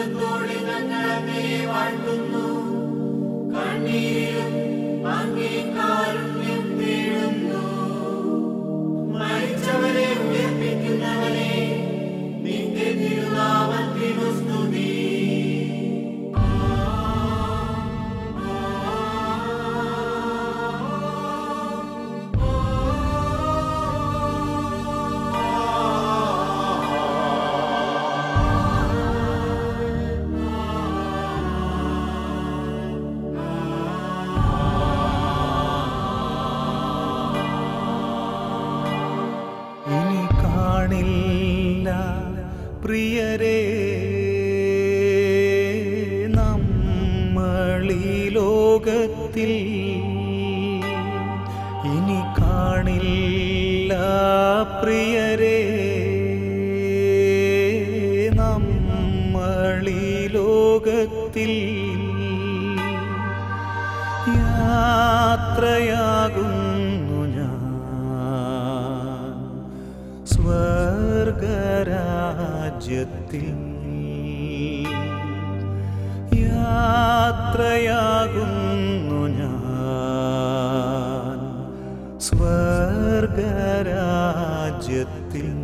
ദുഃഖത്തോടെ ഞങ്ങൾ അങ്ങയെ വാഴ്ത്തുന്നു കണ്ണീരിലും അങ്ങേ കാരുണ്യം തേടുന്നു മരിച്ചവരെ ഉയർപ്പിക്കുന്നവനെ നിന്റെ തിരുനാമത്തിനു സ്തുതി ഇനി കാണില്ല പ്രിയരെ നമ്മളീ ലോകത്തിൽ ഇനി കാണില്ല പ്രിയരെ നമ്മളീ ലോകത്തിൽ യാത്രയാകുന്നു ഞാൻ സ്വർഗരാജ്യത്തിൽ യാത്രയാകുന്നു ഞാൻ സ്വർഗരാജ്യത്തിൽ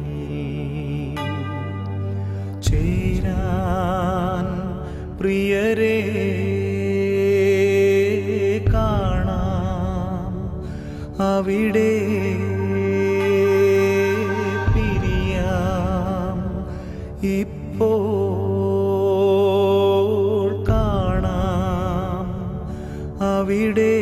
ചേരാൻ പ്രിയരെ കാണാം അവിടെ പിരിയാം ഇപ്പോൾ കാണാം അവിടെ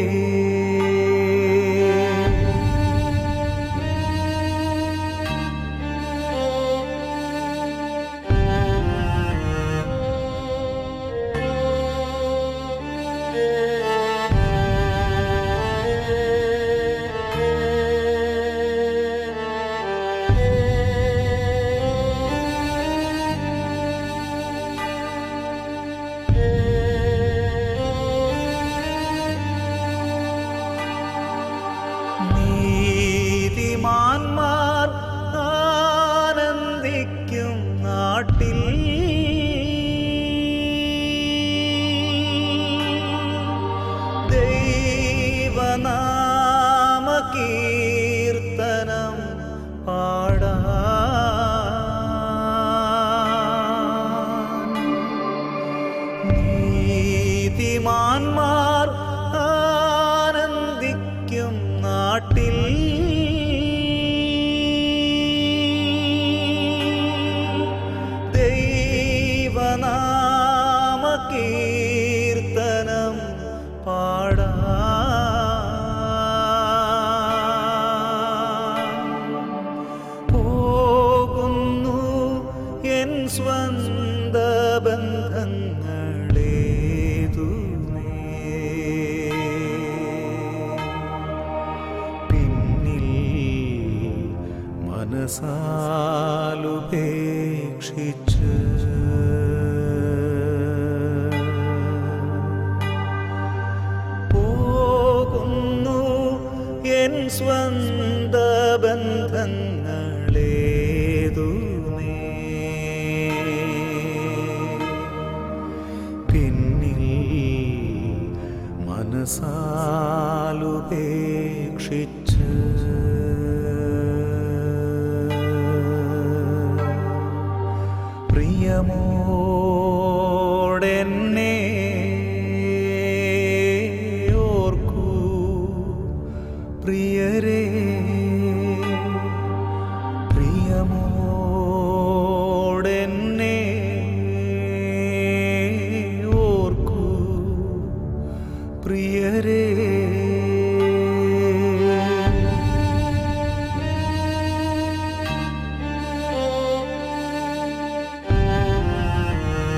നീതിമാന്മാർ ആനന്ദിക്കും നാട്ടിൽ ദൈവനാമ കീർത്തനം പാടാൻ നീതിമാന്മാർ ആനന്ദിക്കും നാട്ടിൽ ദൈവനാമ കീർത്തനം പാടാൻ പോകുന്നു എൻ സ്വന്ത ബന്ധങ്ങളേതുമേ പിന്നിൽ മനസാലുപേക്ഷിച്ച് പോകുന്നു എൻ സ്വന്ത ബന്ധങ്ങളേതുമേ പിന്നിൽ മനസാലുപേക്ഷിച്ച് പ്രിയമോടെന്നെ ഓർക്കൂ പ്രിയരേ പ്രിയമോടെന്നെ ഓർക്കൂ പ്രിയരേ ും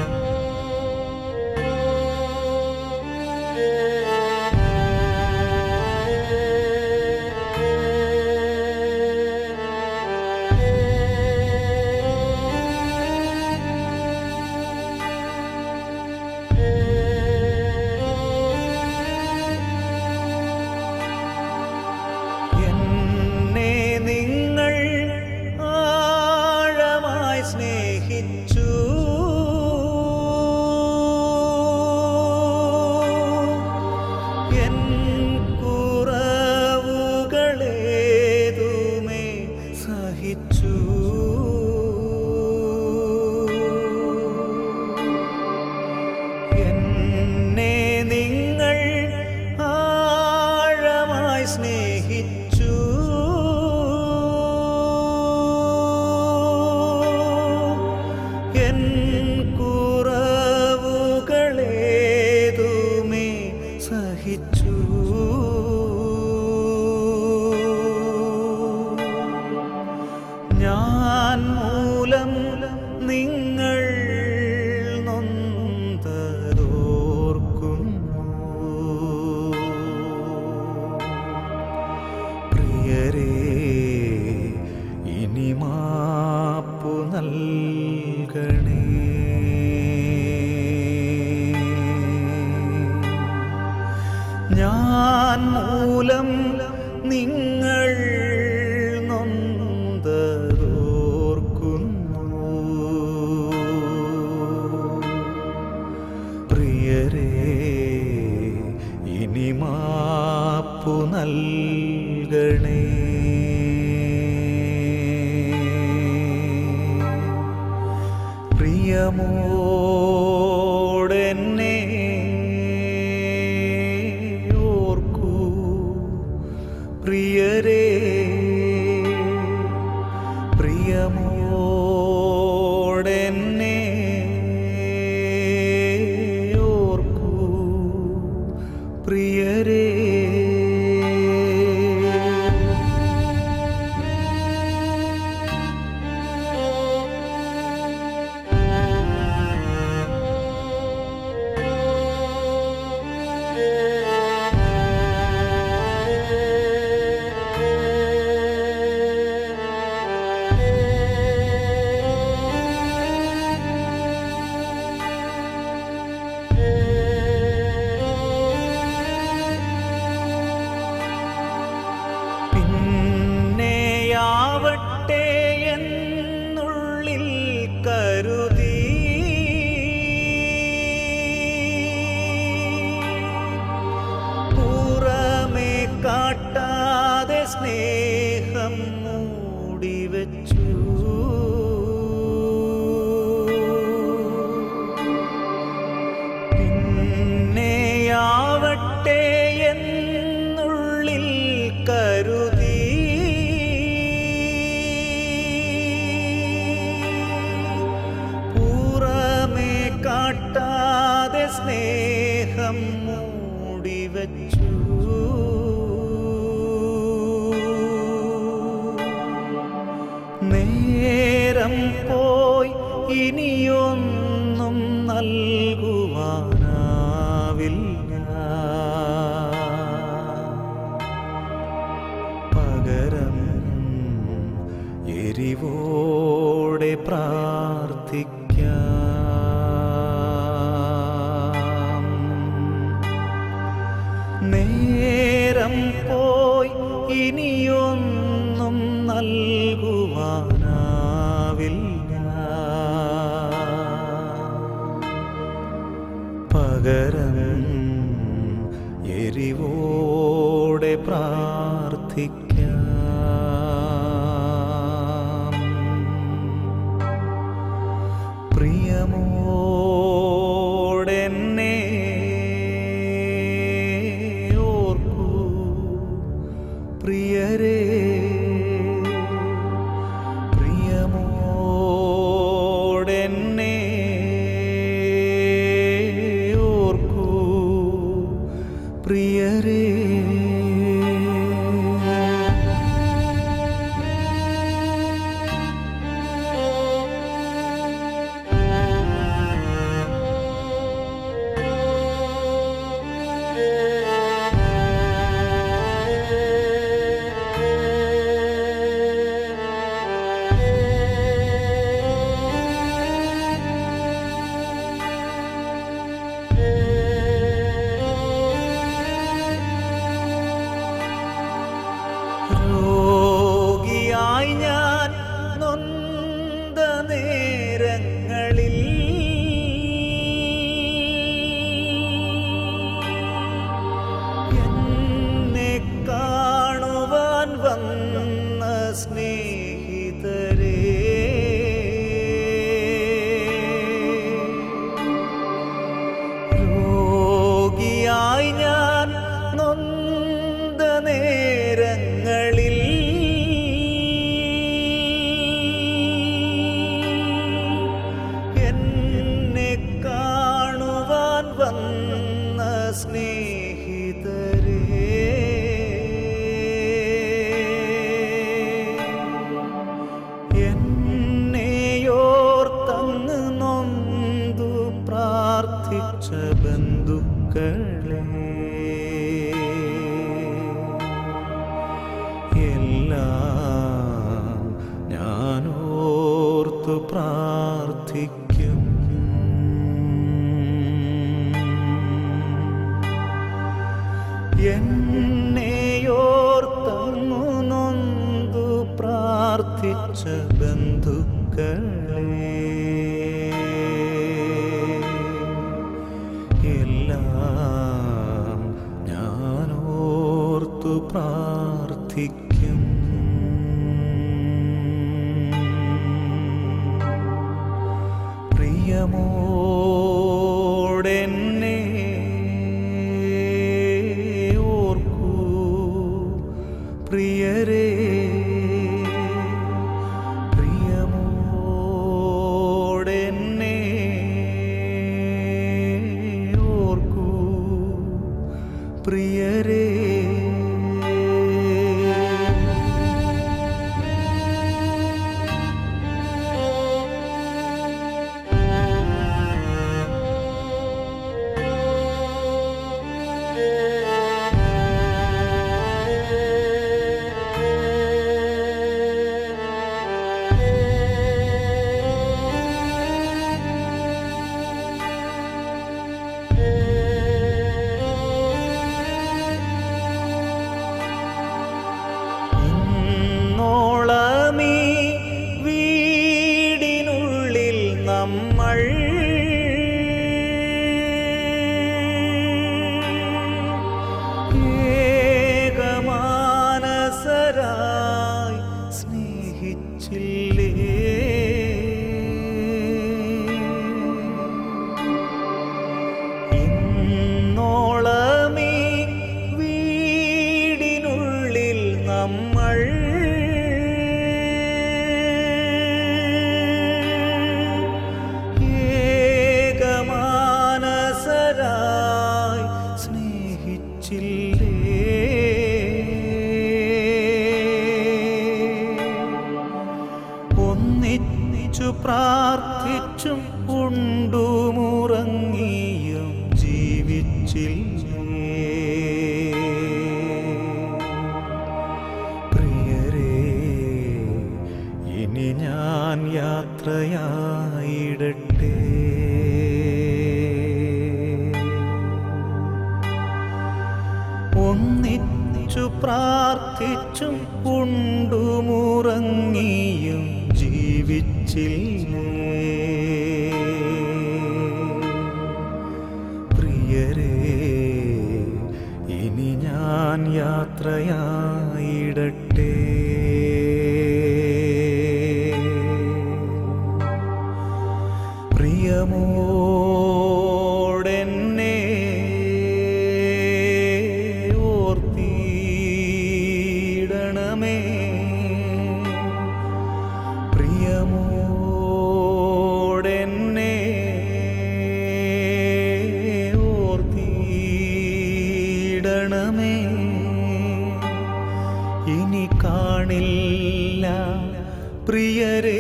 എൻ കുറവുകളേതുമേ സഹിച്ചു ഞാൻ മൂലം നിങ്ങൾ നൊന്തതോർക്കുന്നു പ്രിയരേ ഇനി മാപ്പു നൽകണേ ഞാൻ മൂലം നിങ്ങൾ നൊന്തതോർക്കുന്നു പ്രിയരേ ഇനി മാപ്പു നൽകണേ പ്രിയമോടെന്നെ ഓർക്കൂ പ്രിയരേ പ്രിയമോടെന്നെ ഓർക്കൂ പ്രിയരേ പിന്നെയാവട്ടെ എന്നുള്ളിൽ കരുതി പുറമേ കാട്ടാതെ സ്നേഹം മൂടിവെച്ചു പിന്നെയാവട്ടെ എന്നുള്ളിൽ കരുതി പുറമേ കാട്ടാതെ സ്നേഹം മൂടിവെച്ചു നേരം പോയി ഇനിയൊന്നും നൽകുവാനാവില്ല പകരം എരിവോടെ പ്രാർത്ഥിക്കാം നേരം പോയി ഇനിയൊന്നും നൽകുവാനാവില്ല പകരം എരിവോടെ പ്രാർത്ഥിക്കാം പ്രിയമോടെന്നെ ഓർക്കൂ പ്രിയരേ പ്രിയമോടെന്നെ ഓർക്കൂ പ്രിയരേ ും പ്രാർത്ഥിച്ച ബന്ധുക്കളെ എല്ലാം ഞാനോർത്തു പ്രാർത്ഥിക്കും എന്നെയോർത്തങ്ങു നൊന്തു പ്രാർത്ഥിച്ച ബന്ധുക്കളെ എല്ലാം ഞാനോർത്തു പ്രാർത്ഥിക്കും പ്രിയമോടെന്നെ ഓർക്കൂ പ്രിയരേ പ്രിയമോടെന്നെ ഓർക്കൂ പ്രിയരേ ഇന്നോളമീ വീടിനുള്ളിൽ നമ്മൾ ഏകമാനസരായി സ്നേഹിച്ചില്ലേ ഇന്നോളമീ വീടിനുള്ളിൽ നമ്മൾ ഏകമാനസരായി സ്നേഹിച്ചില്ലേ ഒന്നിച്ചു പ്രാർത്ഥിച്ചും ഉണ്ടുമുറങ്ങിയും ജീവിച്ചില്ലേ പ്രിയരേ ഇനി ഞാൻ യാത്രയായിടട്ടെ ഒന്നിച്ചു പ്രാർത്ഥിച്ചും ഉണ്ടുമുറങ്ങിയും ജീവിച്ചില്ലേ പ്രിയരേ ഇനി ഞാൻ യാത്രയായിടട്ടെ പ്രിയമോടെന്നെ ഓർത്തിടണമേ പ്രിയമോടെന്നെ ഓർത്തിടണമേ ഇനി കാണില്ല പ്രിയരേ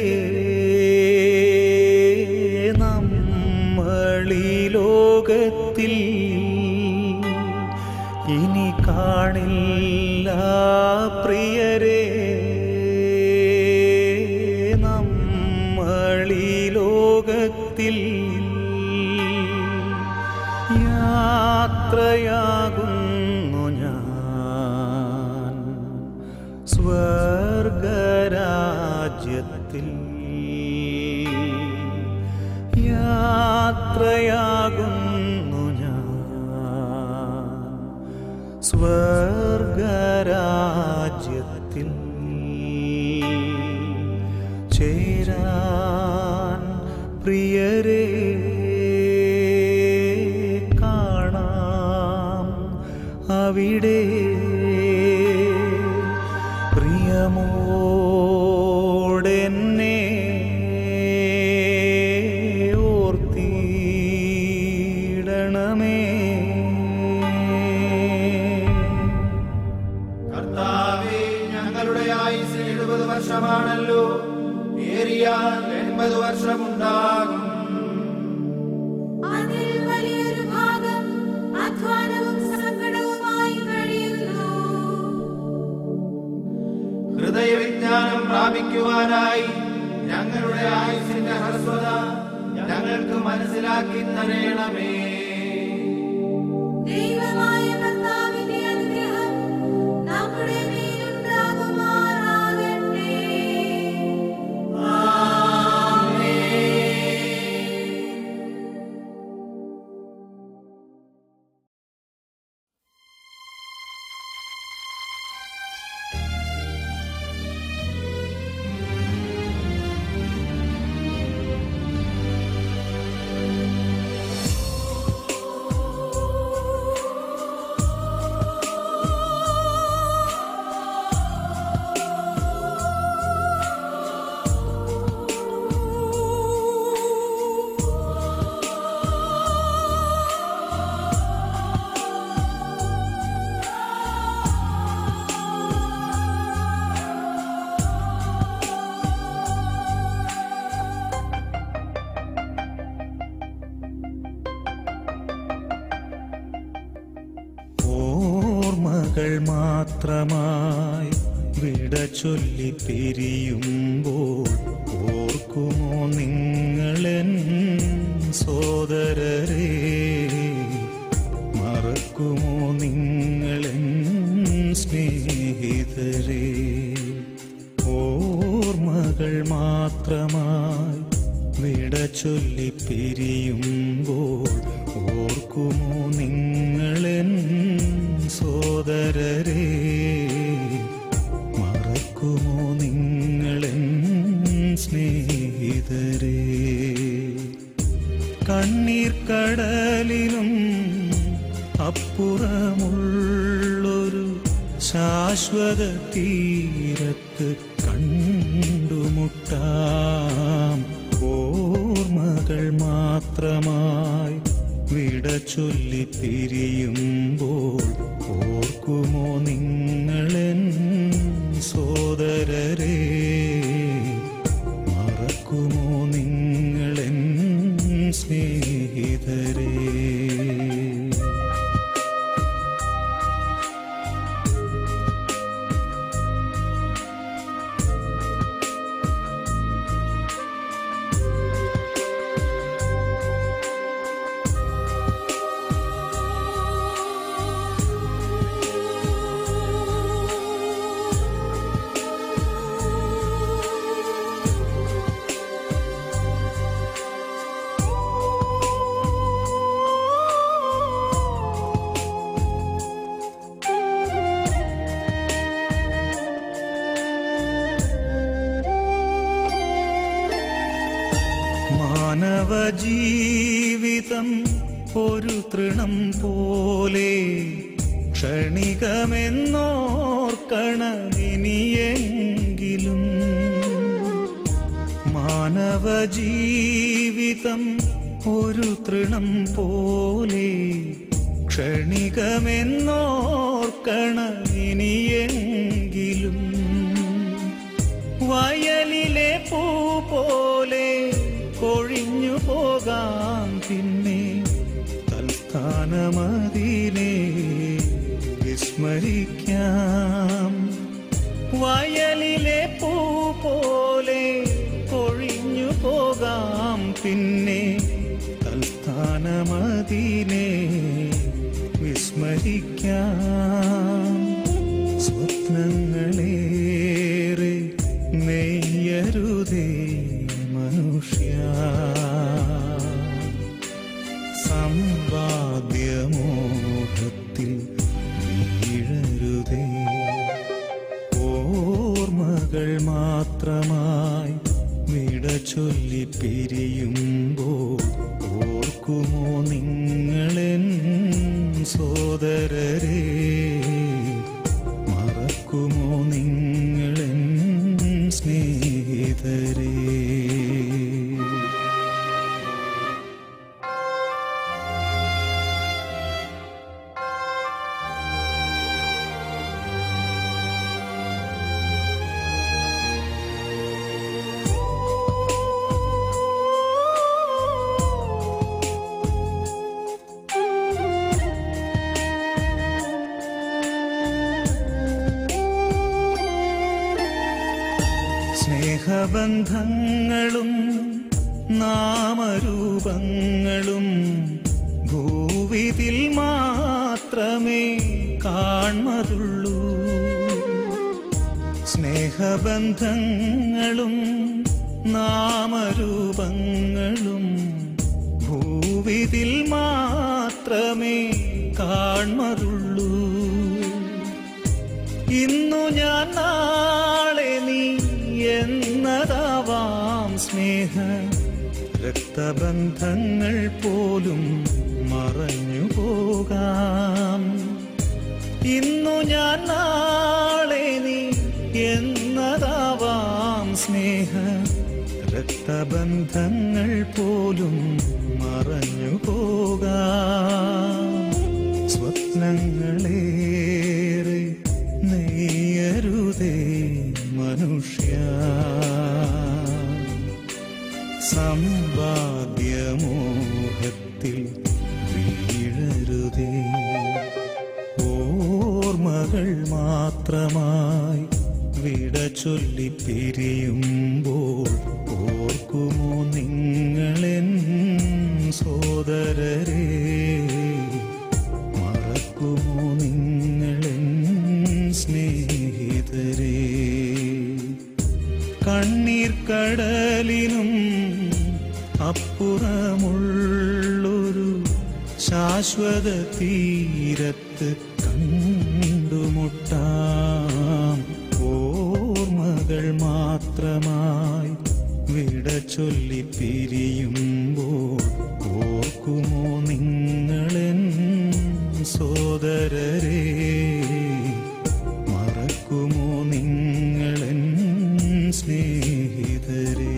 നമ്മളീ ലോകത്തിൽ ഇനി കാണില്ല പ്രിയരേ നമ്മളീ ലോകത്തിൽ യാത്രയാകുന്നു ഞാൻ സ്വർഗരാജ്യത്തിൽ യാത്രയാകുന്നു ഞാൻ സ്വർഗരാജ്യത്തിൽ ചേരാൻ പ്രിയരേ കാണാം അവിടെ പ്രിയമോടെന്നെ ഓർത്തിടണമേ കർത്താവേ ഞങ്ങളുടെ ആയുസ് എഴുപത് വർഷമാണല്ലോ ഏറിയാൽ എൺപത് വർഷമുണ്ടാകും അതിൽ വലിയ പ്രാപിക്കുവാനായി ഞങ്ങളുടെ ആയുസിന്റെ ഹ്രസ്വത ഞങ്ങൾക്ക് മനസ്സിലാക്കി തരേണമേ ദൈവമായ കർത്താവിന്റെ അനുഗ്രഹം നമ്മുടെ മേലുണ്ടാകുമാറാകട്ടെ ഓർമ്മകൾ മാത്രമായി വിട ചൊല്ലി പിരിയുമ്പോൾ ഓർക്കുമോ നിങ്ങളെൻ സോദരരെ മറക്കുമോ നിങ്ങളെൻ സ്നേഹിതരെ ഓർമ്മകൾ മാത്രമായി വിട ചൊല്ലി പിരിയുമ്പോൾ ഓർക്കുമോ നിങ്ങളെൻ സോദരരെ മറക്കുമോ നിങ്ങളെൻ സ്നേഹിതരെ കണ്ണീർ കടലിനും അപ്പുറമുള്ളൊരു ശാശ്വത തീരത്ത് കണ്ടുമുട്ടാം ഓർമ്മകൾ മാത്രമായി വിട ചൊല്ലി പിരിയുമ്പോൾ ഓർക്കുമോ നിങ്ങളെൻ സോദരരെ മറക്കുമോ നിങ്ങളെൻ സ്നേഹിതരെ മാനവ ജീവിതം ഒരു തൃണം പോലെ ക്ഷണികമെന്നോർക്കണമിനിയെങ്കിലും മാനവ ജീവിതം ഒരു തൃണം പോലെ ക്ഷണികമെന്നോർക്കണമിനിയെങ്കിലും വയലിലെ പൂ പോലെ കൊഴിഞ്ഞു പോകാം പിന്നെ തൽസ്ഥാനമതിനെ വിസ്മരിക്കാം വയലിലെ പൂ പോലെ കൊഴിഞ്ഞു പോകാം പിന്നെ തൽസ്ഥാനമതിനെ വിസ്മരിക്കാം സ്വപ്നങ്ങളേറെ നെയ്യരുതേ മനുഷ്യ സമ്പാദ്യമോഹത്തിൽ വീഴരുതേ ഓർമ്മകൾ മാത്രമായി വിട ചൊല്ലി പിരിയുമ്പോൾ ഓർക്കുമോ നിങ്ങളെൻ സോദരരെ മറക്കുമോ നിങ്ങളെൻ സ്നേഹിതരേ സ്നേഹബന്ധങ്ങളും നാമരൂപങ്ങളും ഭൂവിതിൽ മാത്രമേ കാൺമതുള്ളൂ സ്നേഹബന്ധങ്ങളും നാമരൂപങ്ങളും ഭൂവിതിൽ മാത്രമേ കാൺമതുള്ളൂ ഇന്നു ഞാൻ നാളെ നീ എന്നതാവാം സ്നേഹ രക്തബന്ധങ്ങൾ പോലും മറഞ്ഞു പോകാം ഇന്നു ഞാൻ നാളെ നീ എന്നതാവാം സ്നേഹ രക്തബന്ധങ്ങൾ പോലും മറഞ്ഞു പോകാം സ്വപ്നങ്ങളേറെ നെയ്യരുതേ മനുഷ്യ സമ്പാദ്യമോഹത്തിൽ വീഴരുതേ ഓർമ്മകൾ മാത്രമായി വിട ചൊല്ലി പിരിയുമ്പോൾ ഓർക്കുമോ നിങ്ങളെൻ സോദരരെ മറക്കുമോ നിങ്ങളെൻ സ്നേഹിതരെ കണ്ണീർ കടലിനും അപ്പുറമുള്ളൊരു ശാശ്വത തീരത്ത് കണ്ടുമുട്ടാം ഓർമ്മകൾ മാത്രമായി വിട ചൊല്ലി പിരിയുമ്പോൾ ഓർക്കുമോ നിങ്ങളെൻ സോദരരെ മറക്കുമോ നിങ്ങളെൻ സ്നേഹിതരേ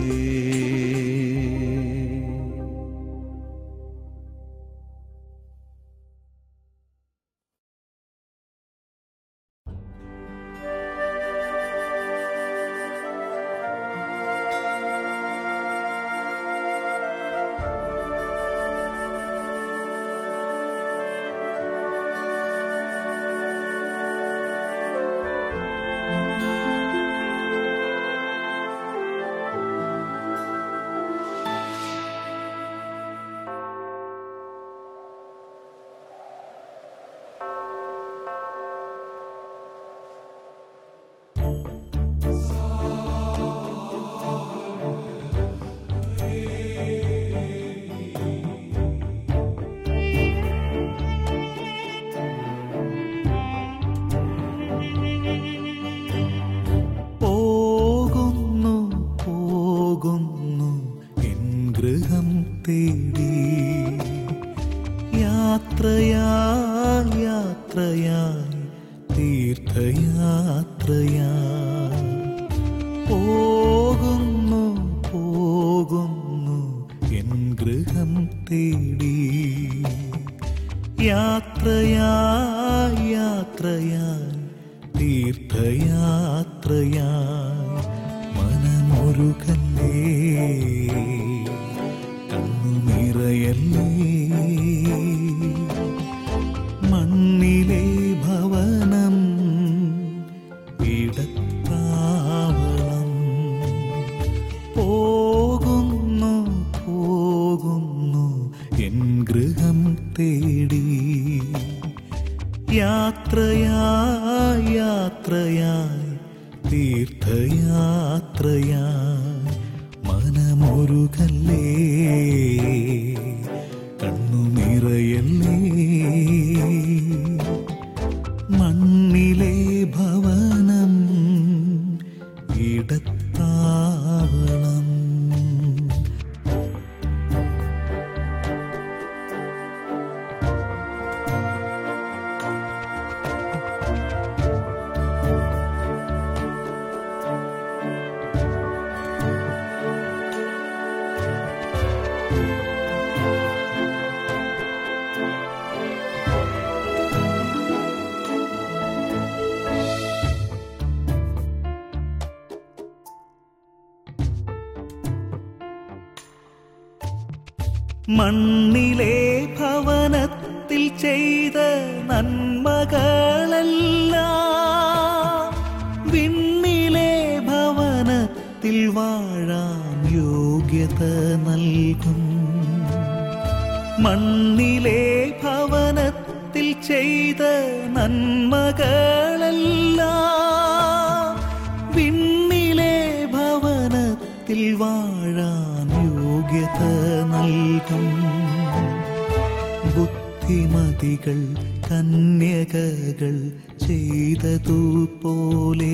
പോകുന്നു പോകുന്നു എൻ ഗൃഹം തേടി യാത്രയായി യാത്രയായി തീർത്ഥയാത്രയായി പോകുന്നു പോകുന്നു എൻ ഗൃഹം തേടി യാത്രയായി യാത്രയായി തീർത്ഥയാത്രയായി മനമൊരുകല്ലേ കണ്ണുനിറയല്ലേ മണ്ണിലെ ഭവനം ഇടത്താവളം പോകുന്നു പോകുന്നു എൻ ഗൃഹം തേടി യാത്രയായി യാത്രയായി തീർത്ഥയാത്രയായി മനമൊരുകല്ലേ കണ്ണു നിറയല്ലേ മണ്ണിലെ ഭവനം ഇടത്താവളം മണ്ണിലെ ഭവനത്തിൽ ചെയ്ത നന്മകളെല്ലാം വിണ്ണിലെ ഭവനത്തിൽ വാഴാൻ യോഗ്യത നൽകും മണ്ണിലെ ഭവനത്തിൽ ചെയ്ത നന്മകളെല്ലാം വിണ്ണിലെ ഭവനത്തിൽ വാഴാൻ യോഗ്യത നൽകും ബുദ്ധിമതികൾ കന്യകകൾ ചെയ്തതുപോലെ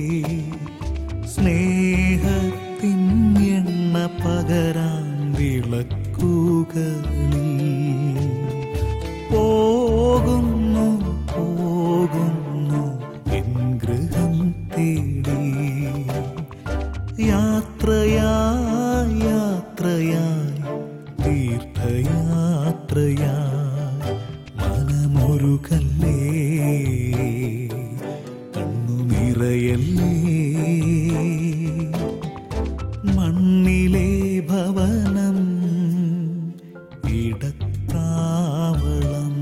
സ്നേഹത്തിൻ എണ്ണ പകരാൻ വിളക്കുകളിൽ പോകുന്നു പോകുന്നു എൻ ഗൃഹം തേടി യാത്രയായി യാത്രയായി തീർത്ഥയാത്രയായി മനമൊരുകല്ലേ കണ്ണു നിറയല്ലേ മണ്ണിലെ ഭവനം ഇടത്താവളം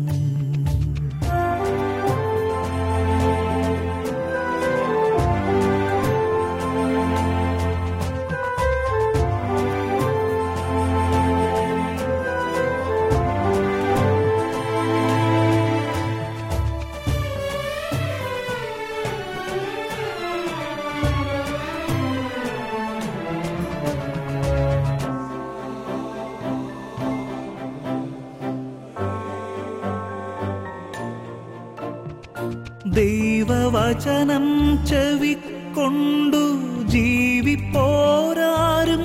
ദൈവവചനം ചെവിക്കൊണ്ടു ജീവിപ്പോരാരും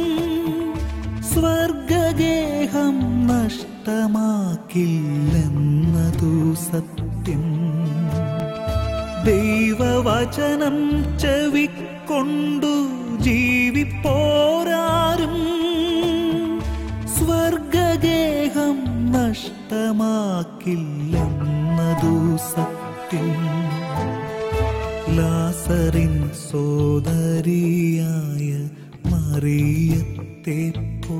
സ്വർഗഗേഹം നഷ്ടമാക്കില്ലെന്നതു സത്യം ദൈവവചനം ചെവിക്കൊണ്ടു ജീവിപ്പോരാരും സ്വർഗഗേഹം നഷ്ടമാക്കില്ലെന്നതു സത്യം ലാസറിൻ സോദരിയായ മറിയത്തെ പോ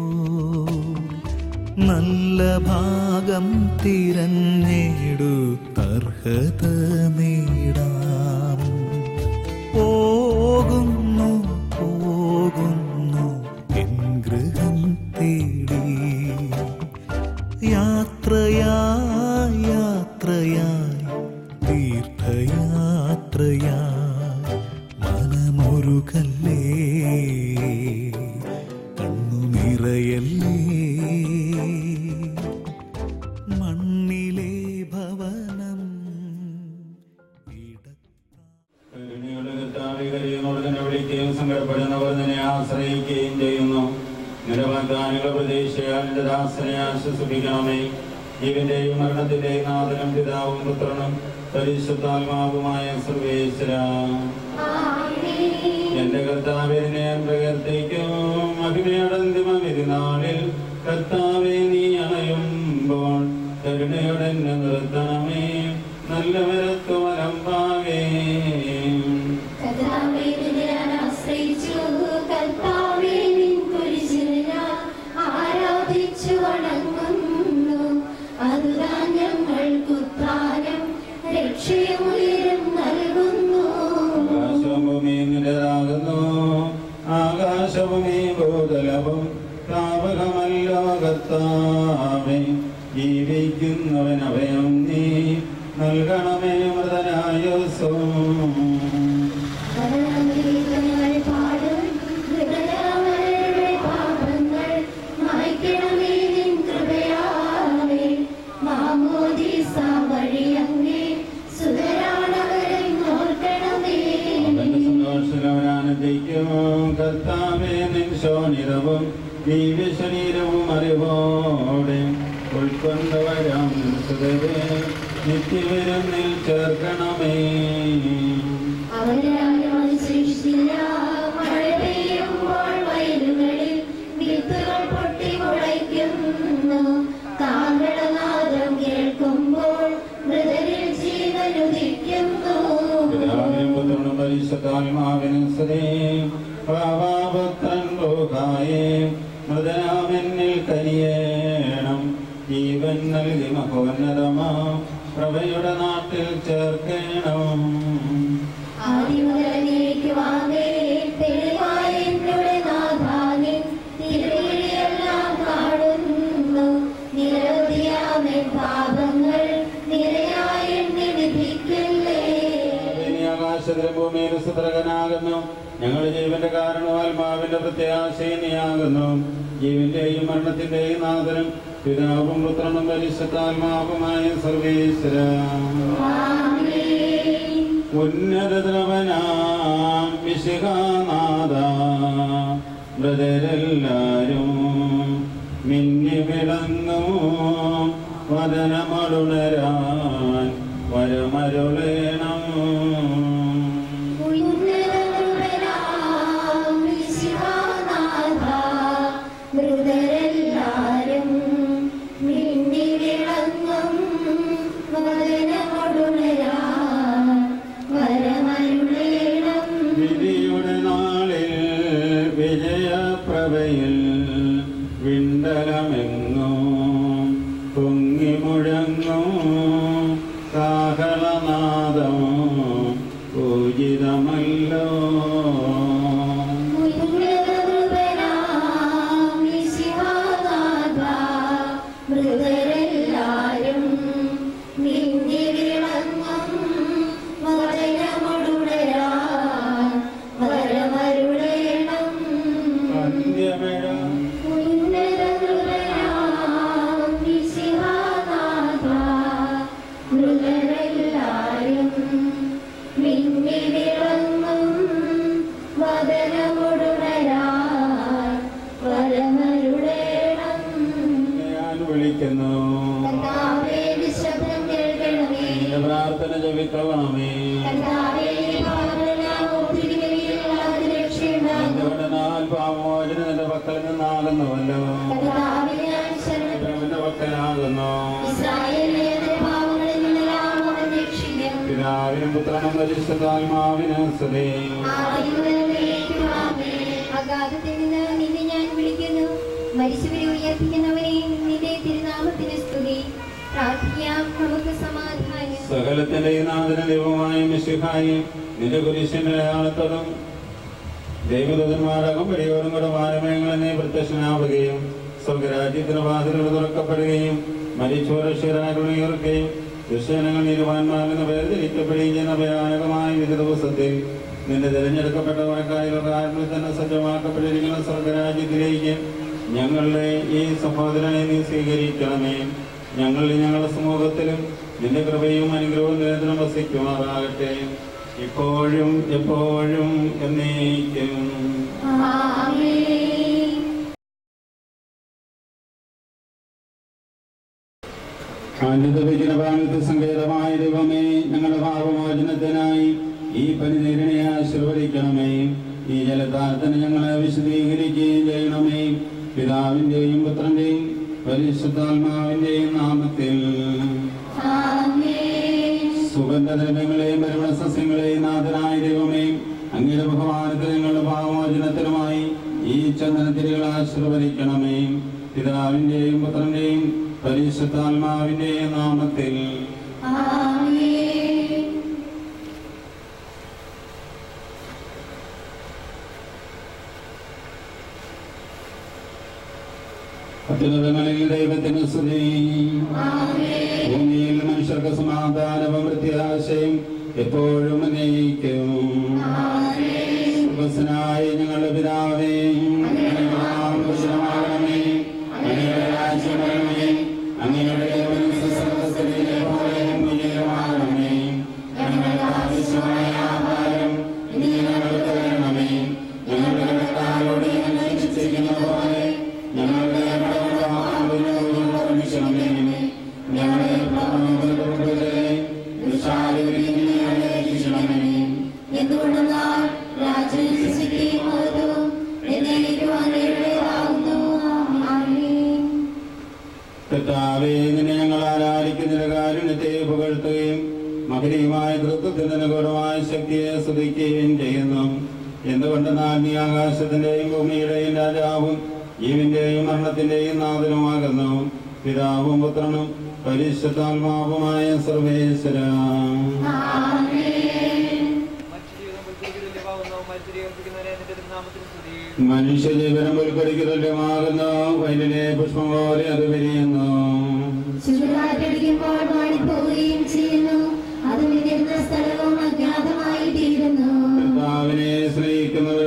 നല്ല ഭാഗം തിരഞ്ഞെടുത്തർഹത നേടാം പോകുന്നു പോകുന്നു എൻ ഗൃഹം തേടി യാത്രയായി യാത്രയായി തീർത്ഥയാത്രയായി മനമൊരുകല്ലേ കണ്ണു നിറയല്ലേ മണ്ണിലെ ഭവനം ഇടത്താ കരുണയുടെ കർത്താവേ, കരയുന്നവർ തന്നെ വിളിക്കുകയും സങ്കടപ്പെടുന്നവർ നിന്നെ ആശ്രയിക്കുകയും ചെയ്യുന്നു നിരവധാനികളുടെ പ്രതീക്ഷയാൽ നിന്റെ ദാസനെ ആശ്വസിപ്പിക്കണമേ ജീവന്റെയും മരണത്തിന്റെയും നാഥനും പിതാവും പുത്രനും പരിശുദ്ധാത്മാവുമായ സർവേശ്വര എന്റെ കർത്താവിനെ പ്രകീർത്തിക്കും മഹിമയുടെ അന്തിമ വിരുന്നാളിൽ കർത്താവെ നീ അണയുമ്പോൾ കരുണയുടെ എന്നെ നിർത്തണമേ നല്ല വരത്തുവലമ്പാകേ കർത്താവേ, നിന്നെ ഞാൻ ആശ്രയിച്ചു. കർത്താവേ, നിൻ കുരിശിൽ ഞാൻ ആരാധിച്ചു വണങ്ങുന്നു. അതുതാൻ ഞങ്ങൾക്ക് ഉദ്ധാരം രക്ഷയും ഉയരം നൽകുന്നു ആകാശവും ഭൂമിയും നിന്റേതാകുന്നു ആകാശവും ഈ ഭൂതലവും താപകമല്ലോ കർത്താവേ ജീവിക്കുന്നവൻ അഭയം നീ നൽകണമേ മൃതനായോസോ ഞങ്ങൾ പാടും ഹൃദയാമരുടെ പാപങ്ങൾ മായ്ക്കണമേ നിൻ കൃപയാലേ മാമോദീസ വഴി അങ്ങേ സുതരാണവരെ ഓർക്കണമേ അവന്റെ സന്തോഷത്തിലവരാനന്ദിക്കും കർത്താവേ നിൻ ശോണിതവും ദിവ്യശരീരവും അറിവോടെ ഉൾക്കൊണ്ടവരാം സുതവേ നിത്യവിരുന്നിൽ ചേർക്കണമേ അവരാരും സൃഷ്ടില്ല മഴ പെയ്യുമ്പോൾ വയലുകളിൽ വിത്തുകൾ പൊട്ടി മുളയ്ക്കുന്നു കാഹളനാദം കേൾക്കുമ്പോൾ മൃതരിൽ ജീവനുദിക്കുന്നു പിതാവിനും പുത്രനും പരിശുദ്ധാത്മാവിനും സ്ത്രീ പാവാപുത്രൻ ലോകായേ മൃതനാമെന്നിൽ കനിയേണം ജീവൻ നൽകി മഹോന്നതമാ പ്രഭയുടെ നാട്ടിൽ ചേർക്കണം ആദിമുതലേക്ക് വാങ്ങേ തെളിവായ ഞങ്ങളുടെ ജീവന്റെ കാരണവും ആത്മാവിന്റെ പ്രത്യാശയും നീയാകുന്നു ജീവന്റെയും മരണത്തിന്റെയും നാഥനും പിതാവും പുത്രനും പരിശുദ്ധാത്മാവുമായ സർവേശ്വര ഉന്നതദ്രവനാം വിശിഖാനാഥ മൃതരെല്ലാരും മിന്നി വിളങ്ങും വദനമളുണരാൻ വരമരുളേണം മൃതരെല്ലാരും മിന്നി വിളങ്ങും വദനമൊടുണരാൻ വരമരുളേണം വിധിയുടെ നാളിൽ വിജയപ്രഭയിൽ വിണ്ടലമെങ്ങും പൊങ്ങി മുഴങ്ങും കാഹളനാദം പൂജിതമല്ലോ മൃതരെല്ലാരും മിന്നി വിളങ്ങും വചനമൊടുണരാൻ വരമരുളേണം അന്ത്യമിഴ മൃതരെല്ലാരും മിന്നി വിളങ്ങും വദനമൊടുണരാൻ വരമരുളേണം ഞാൻ വിളിക്കുന്നു കർത്താവേ നിശബ്ദം കേൾക്കണമേ നിന്റെ പ്രാർത്ഥന ജപിക്കണമേ കർത്താവേ പാപമെല്ലാം ഒത്തിരികയിൽ അതിന് രക്ഷയുണ്ടാകും എന്തുകൊണ്ടെന്നാൽ പാമോചന നിന്റെ പക്കൽ നിന്നാകുന്നുവല്ലോ കർത്താവേ ഞാൻ ശരണം അവന്റെ പക്കലാകുന്നു ഇസ്രായേലിനെ അതിന്റെ പാപങ്ങളിൽ നിന്നെല്ലാം അവൻ രക്ഷിക്കും പിതാവിനും പുത്രനും പരിശുദ്ധാത്മാവിനും സ്തുതി അഗാധത്തിൽ നിന്ന് നിന്നെ ഞാൻ വിളിക്കുന്നു മരിച്ചവരെ ഉയർപ്പിക്കുന്നവനെ നിന്റെ തിരുനാമത്തിന് സ്തുതി പ്രാർത്ഥിക്കാം നമുക്ക് സമാധാനം സകലത്തിന്റെ നാഥന ദൈവമായ മിശിഹായി നിന്റെ കുരിശിന്റെ അടയാളത്തോടും ദൈവദൂതന്മാരകം വഴിയോടും കൂടെ വാരമയങ്ങൾ എന്നെ പ്രത്യക്ഷനാവുകയും സ്വർഗരാജ്യത്തിന് വാതിലുകൾ തുറക്കപ്പെടുകയും മരിച്ചോരക്ഷരാകൾ ഉയർക്കുകയും ദുഷ്യനങ്ങൾ നീരുവാന്മാരെന്ന് വേർതിരിക്കപ്പെടുകയും ചെയ്യുന്ന ഭയാനകമായ വിധി ദിവസത്തിൽ നിന്റെ തിരഞ്ഞെടുക്കപ്പെട്ട വഴക്കായുള്ള കാരണത്തിൽ തന്നെ സജ്ജമാക്കപ്പെട്ടിരിക്കുന്ന സ്വർഗരാജ്യത്തിലേക്ക് ഞങ്ങളുടെ ഈ സഹോദരനെ നീ സ്വീകരിക്കണമേ ഞങ്ങളിൽ ഞങ്ങളുടെ സമൂഹത്തിലും നിന്റെ കൃപയും അനുഗ്രഹവും നിരന്തരം വസിക്കുമാറാകട്ടെ ഇപ്പോഴും എപ്പോഴും എന്നേക്കും ആമേൻ ആനന്ദവിജനപാലത്ത് സങ്കേതമായ ദൈവമേ ഞങ്ങളുടെ പാപമോചനത്തിനായി ഈ പരിനീരണെ ആശീർവദിക്കണമേ ഈ ജലത്താരത്തിന് ഞങ്ങളെ വിശദീകരിക്കുകയും ചെയ്യണമേ പിതാവിന്റെയും പുത്രന്റെയും പരിശുദ്ധാത്മാവിന്റെയും നാമത്തിൽ ആമേൻ സുഗന്ധദ്രവ്യങ്ങളെയും പരിമള സസ്യങ്ങളെയും നാഥനായ ദൈവമേ അങ്ങയുടെ ബഹുമാനത്തിൽ ഞങ്ങളുടെ പാവമോചനത്തിനുമായി ഈ ചന്ദനത്തിരികൾ ആശീർവദിക്കണമേ പിതാവിന്റെയും പുത്രന്റെയും പരിശുദ്ധാത്മാവിന്റെയും നാമത്തിൽ ആമേൻ അത്യുന്നതങ്ങളിൽ ദൈവത്തിന് സ്തുതി ഭൂമിയിൽ മനുഷ്യർക്ക് സമാധാനവും വൃത്തിയാശയും എപ്പോഴും അനയിക്കും സ്വർഗ്ഗസ്ഥനായ ഞങ്ങളുടെ പിതാവേ അങ്ങയുടെ നാമം പൂജിതമാകണമേ അങ്ങയുടെ രാജ്യം വരണമേ അങ്ങയുടെ തിരുമനസ്സ് സ്വർഗ്ഗത്തിലെ പോലെ ഭൂമിയിലുമാകണമേ ഞങ്ങൾക്ക് ആവശ്യമായ ആഹാരം ഇനി ഞങ്ങൾക്ക് തരണമേ ഞങ്ങളുടെ കടക്കാരോട് ഞങ്ങൾ ക്ഷമിച്ചിരിക്കുന്ന പോലെ ഞങ്ങളുടെ കടപ്പാടുകളോട് ക്ഷമിക്കണമേ ഞങ്ങളെ പ്രലോഭനപ്പെടുത്തരുതേ. ദുഷ്ടാരൂപിയിൽ നിന്ന് ഞങ്ങളെ രക്ഷിക്കണമേ എന്തുകൊണ്ടെന്നാൽ രാജ്യവും ശക്തിയും മഹത്വവും എന്നേക്കും അങ്ങയുടേതാകുന്നു. ആമേൻ. കർത്താവേ നിന്നെ ഞങ്ങൾ ആരാധിക്കുന്ന കാരുണ്യത്തെ പുകഴ്ത്തുകയും മഹനീയമായ കൃത്യത്തിന് അനുകൂലമായ ശക്തിയെ സ്തുതിക്കുകയും ചെയ്യുന്നു എന്തുകൊണ്ടെന്നാൽ നീ ആകാശത്തിന്റെയും ഭൂമിയുടെയും രാജാവും ജീവന്റെയും മരണത്തിന്റെയും നാഥനുമാകുന്നു പിതാവും പുത്രനും പരിശുദ്ധാത്മാവുമായ സർവേശ്വര ആമേൻ. മനുഷ്യജീവിതം പുൽക്കരിക്കുന്നതിന്റെ മത്സരി ഏൽപ്പിക്കുന്നവരെ നിന്റെ തിരുനാമത്തിന് സ്തുതി മനുഷ്യജീവനം ഉൾക്കൊടിക്കലുമാകുന്നു വയലിലെ പുഷ്പം പോലെ അത് വിരിയുന്നു ചുഴലിക്കാറ്റടിക്കുമ്പോൾ മാടിപ്പോവുകയും ചെയ്യുന്നു അത് വിതിരുന്ന സ്ഥലവും അജ്ഞാതമായി തീരുന്നു കർത്താവിനെ സ്നേഹിക്കുന്നവർ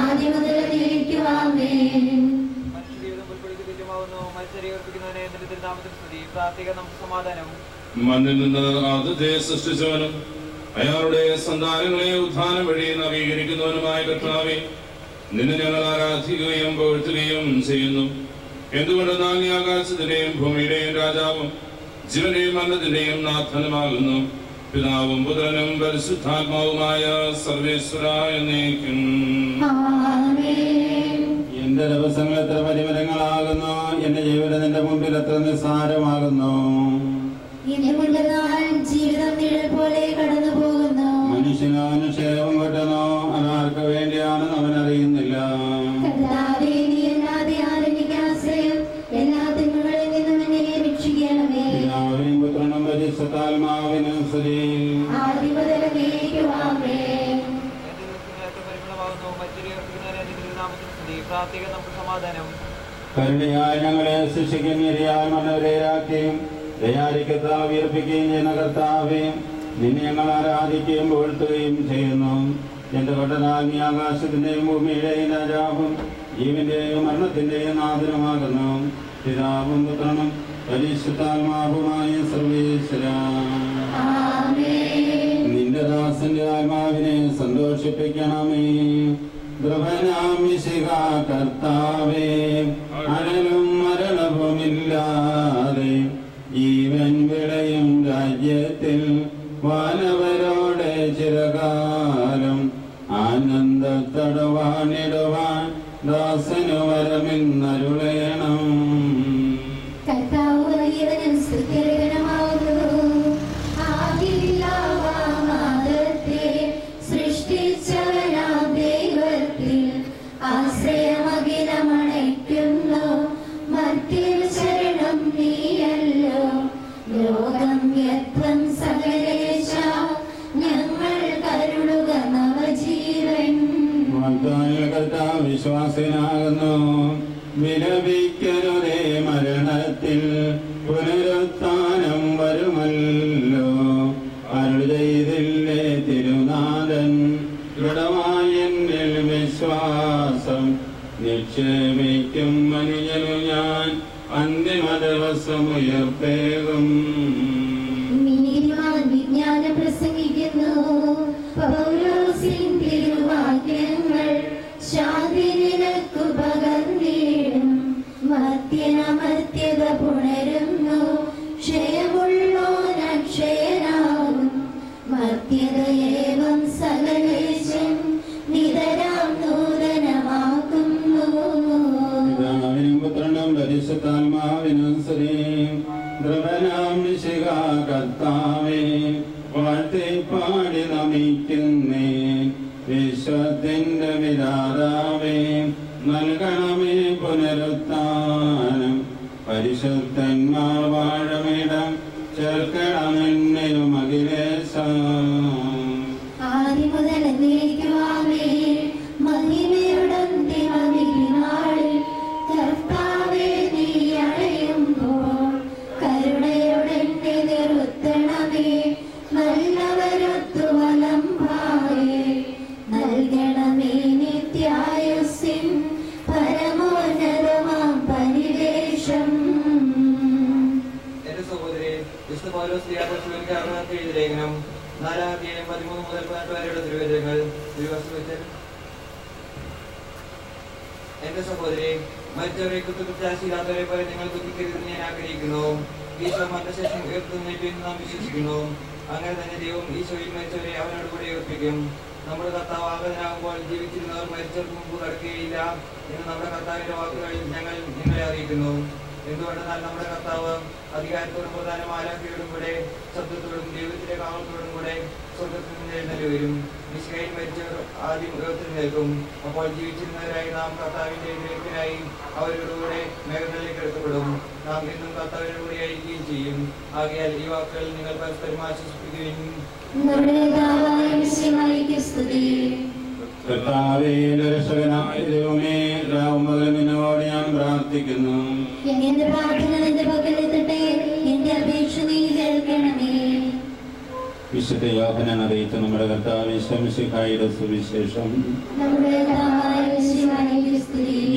ആദ്യം മുതൽ നീക്കുവാമേ മനുഷ്യജീവിതം പുൽപ്പടിക്ക് തുല്യമാവുന്നു മത്സരി അർപ്പിക്കുന്നവനെ നിന്റെ തിരുനാമത്തിൽ സ്തുതി പ്രാർത്ഥിക നമുക്ക് സമാധാനം മണ്ണിൽ നിന്ന് ആദ്യത്തെ സൃഷ്ടിച്ചവനും അയാളുടെ സന്താനങ്ങളെ ഉത്ഥാനം വഴി നവീകരിക്കുന്നവനുമായ കർത്താവെ നിന്നെ ഞങ്ങൾ ആരാധിക്കുകയും പുകഴ്ത്തുകയും ചെയ്യുന്നു എന്തുകൊണ്ടെന്നാൽ നീ ആകാശത്തിന്റെയും ഭൂമിയുടെയും രാജാവും ജീവന്റെയും മരണത്തിന്റെയും നാഥനുമാകുന്നു പിതാവും പുത്രനും പരിശുദ്ധാത്മാവുമായ സർവേശ്വര എന്നേക്കും ആമേൻ എന്റെ ദിവസങ്ങൾ എത്ര പരിമരങ്ങളാകുന്നു എന്റെ ജീവിതം നിന്റെ മുമ്പിൽ എത്ര നിസ്സാരമാകുന്നു ഇനി മുണ്ടെന്നാൽ ജീവിതം നിഴൽ പോലെ കടന്നു പോകുന്നു മനുഷ്യന് അനുക്ഷേപം കിട്ടുന്നു അതാർക്ക് വേണ്ടിയാണെന്ന് അവൻ അറിയുന്നില്ല കർത്താവേ, നീ അല്ലാതെ ആരെനിക്ക് ആശ്രയം എല്ലാ തിന്മകളിൽ നിന്നും എന്നെ രക്ഷിക്കണമേ പിതാവിനും പുത്രനും പരിശുദ്ധാത്മാവിനും സ്തുതി ആദ്യം മുതൽ നീക്കുവാമേ എന്റെ ദിവസങ്ങളൊക്കെ പരിമളമാവുന്നു മത്സരി അർപ്പിക്കുന്നവനെ നിന്റെ തിരുനാമത്തിൽ സ്തുതി പ്രാർത്ഥിക നമുക്ക് സമാധാനം കരുണയായി ഞങ്ങളെ ശിക്ഷിക്കുകയും ഇരയായി മനോരയാക്കുകയും ദയാരിക്കത്താവ് വീർപ്പിക്കുകയും ചെയ്യുന്ന കർത്താവെ നിന്നെ ഞങ്ങൾ ആരാധിക്കുകയും പുകഴ്ത്തുകയും ചെയ്യുന്നു എന്റെ കൊട്ടനാൽ നീ ആകാശത്തിന്റെയും ഭൂമിയുടെയും രാജാവും ജീവന്റെയും മരണത്തിന്റെയും നാഥനുമാകുന്നു പിതാവും പുത്രനും പരിശുദ്ധാത്മാവുമായ സർവേശ്വര ആമേൻ നിന്റെ ദാസന്റെ ആത്മാവിനെ സന്തോഷിപ്പിക്കണമേ ദ്രവനാമിശിക കർത്താവേ അനലും മരണവുമില്ലാതെ ജീവൻ വിളയും രാജ്യത്തിൽ വാനവരോടെ ചിരകാലം ആനന്ദത്തടവാനിടുവാൻ ദാസനു വരമെന്നരുളയണം കർത്താവ് വലിയവനും സ്തുത്യർഹനമാവുന്നു. ആദിയില്ലാവാമാദത്തെ സൃഷ്ടിച്ചവനാം ദൈവത്തിൽ ആശ്രയമഖിലമണയ്ക്കുന്നു. മർത്യന് ശരണം നീയല്ലോ. ലോകം വ്യർത്ഥം സകലേശ ഞങ്ങൾ കരുളുക നവജീവൻ വാഗ്ദാനികൾ കർത്താവ് വിശ്വാസനാകുന്നു വിലപിക്കരുതേ മരണത്തിൽ പുനരുത്ഥാനം വരുമല്ലോ അരുൾ ചെയ്തില്ലേ തിരുനാഥൻ ദൃഢമായ എന്നിൽ വിശ്വാസം നിക്ഷേപിക്കും മനുജനു ഞാൻ അന്തിമ ദിവസം ഉയർപ്പേകും നീതിമാൻ വിജ്ഞാനം പ്രസംഗിക്കുന്നു പൗലോസിൻ തിരുവാക്യങ്ങൾ ശാന്തി നിനക്കു പകർന്നിടും മർത്യനമർത്യത പുണരുന്നു ക്ഷയമുള്ളോൻ അക്ഷയനാകും മർത്യതയേവം സകലേശം നിതരാം നൂതനമാക്കുന്നു പിതാവിനും പുത്രനും പരിശുദ്ധാത്മാവിനും സ്ത്രീ ദ്രവനാം നിശിക കർത്താവേ വാഴ്ത്തി പാടി നമിക്കുന്നേ വിശ്വത്തിന്റെ വിരാതാവേ നൽകണമേ പുനരുത്ഥാനം പരിശുദ്ധന്മാർ വാഴമിടം ചേർക്കണമെന്നിലും അഖിലേശം ആദ്യം മുതൽ എന്നേക്കുവാമേ മഹിമയുടന്തിമവിനാളിൽ കർത്താവേ നീ അണയുമ്പോൾ കരുണയുടെന്നെ നിർത്തണമേ നല്ലവരൊത്തു വലംഭാവേ നൽകണമേ നിത്യായുസിൻ പരമോന്നതമാം പരിവേഷം എന്റെ സഹോദരി വിശുദ്ധ പൗലോസ് യാദർശിക്കാർക്ക് എഴുതിയ ലേഖനം നാലാം അധ്യായം പതിമൂന്ന് മുതൽ പതിനെട്ട് വരെയുള്ള തിരുവചനങ്ങൾ തിരുവസ്തു വെച്ച് എന്റെ സഹോദരി മരിച്ചവരെ കുത്തുകുറ്റാശീലാത്തവരെ പോലെ നിങ്ങൾ ദുഃഖിക്കരുതെന്ന് ഞാൻ ആഗ്രഹിക്കുന്നു ഈശോ മരണശേഷം ഉയർത്തുന്നേറ്റെന്ന് നാം വിശ്വസിക്കുന്നു അങ്ങനെ തന്നെ ദൈവം ഈശോയിൽ മരിച്ചവരെ അവനോട് കൂടെ ഉയർപ്പിക്കും നമ്മുടെ കർത്താവ് ആഗതനാകുമ്പോൾ ജീവിച്ചിരുന്നവർ മരിച്ചവർക്ക് മുമ്പ് കടക്കുകയില്ല എന്ന് നമ്മുടെ കർത്താവിന്റെ വാക്കുകൾ ഞങ്ങൾ നിങ്ങളെ അറിയിക്കുന്നു എന്തുകൊണ്ടെന്നാൽ നമ്മുടെ കർത്താവ് അധികാരത്തോടും പ്രധാന മാലാഖയോടും കൂടെ ശബ്ദത്തോടും ദൈവത്തിന്റെ കാവളത്തോടും കൂടെ സ്വർഗത്തിൽ നിന്ന് എഴുന്നള്ളി വരും മിശികയിൽ മരിച്ചവർ ആദ്യം ഉയർത്തി നിൽക്കും അപ്പോൾ ജീവിച്ചിരുന്നവരായി നാം കർത്താവിന്റെ എതിരേൽപ്പിനായി അവരോടുകൂടെ മേഘങ്ങളിലേക്ക് എടുക്കപ്പെടും നാം എന്നും കർത്താവിനോട് കൂടെ ആയിരിക്കുകയും ചെയ്യും ആകയാൽ ഈ വാക്കുകൾ നിങ്ങൾ പരസ്പരം ആശ്വസിപ്പിക്കുകയും നമ്മുടെ നേതാവായ മിശിഹായിക്ക് സ്തുതി കർത്താവേ രക്ഷകനായ ദൈവമേ രാവും പകലും നിന്നോട് ഞാൻ പ്രാർത്ഥിക്കുന്നു എന്റെ പ്രാർത്ഥന നിന്റെ പക്കലെത്തട്ടെ എന്റെ അപേക്ഷ നീ കേൾക്കണമേ വിശുദ്ധ യോഹനൻ അറിയിച്ച നമ്മുടെ കർത്താവ് ശംശിഖായുടെ സുവിശേഷം നമ്മുടെ നേതാവായ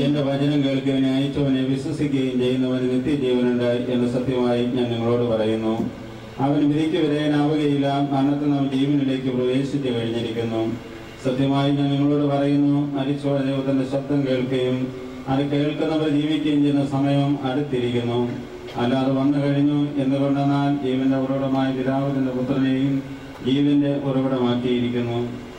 എന്റെ വചനം കേൾക്കുകയും അയച്ചവനെ വിശ്വസിക്കുകയും ചെയ്യുന്നവന് നിത്യജീവനുണ്ട് എന്ന് സത്യമായി ഞാൻ നിങ്ങളോട് പറയുന്നു അവൻ വിധിക്ക് വിധേയനാവുകയില്ല മരണത്തിൽ നാം ജീവനിലേക്ക് പ്രവേശിച്ചു കഴിഞ്ഞിരിക്കുന്നു സത്യമായി ഞാൻ നിങ്ങളോട് പറയുന്നു മരിച്ചോടെ ദൈവത്തിന്റെ ശബ്ദം കേൾക്കുകയും അത് കേൾക്കുന്നവർ ജീവിക്കുകയും ചെയ്യുന്ന സമയം അടുത്തിരിക്കുന്നു അല്ലാതെ വന്നു കഴിഞ്ഞു എന്തുകൊണ്ടെന്നാൽ ജീവന്റെ ഉറവിടമായ പിതാവിന്റെ പുത്രനെയും ജീവന്റെ ഉറവിടമാക്കിയിരിക്കുന്നു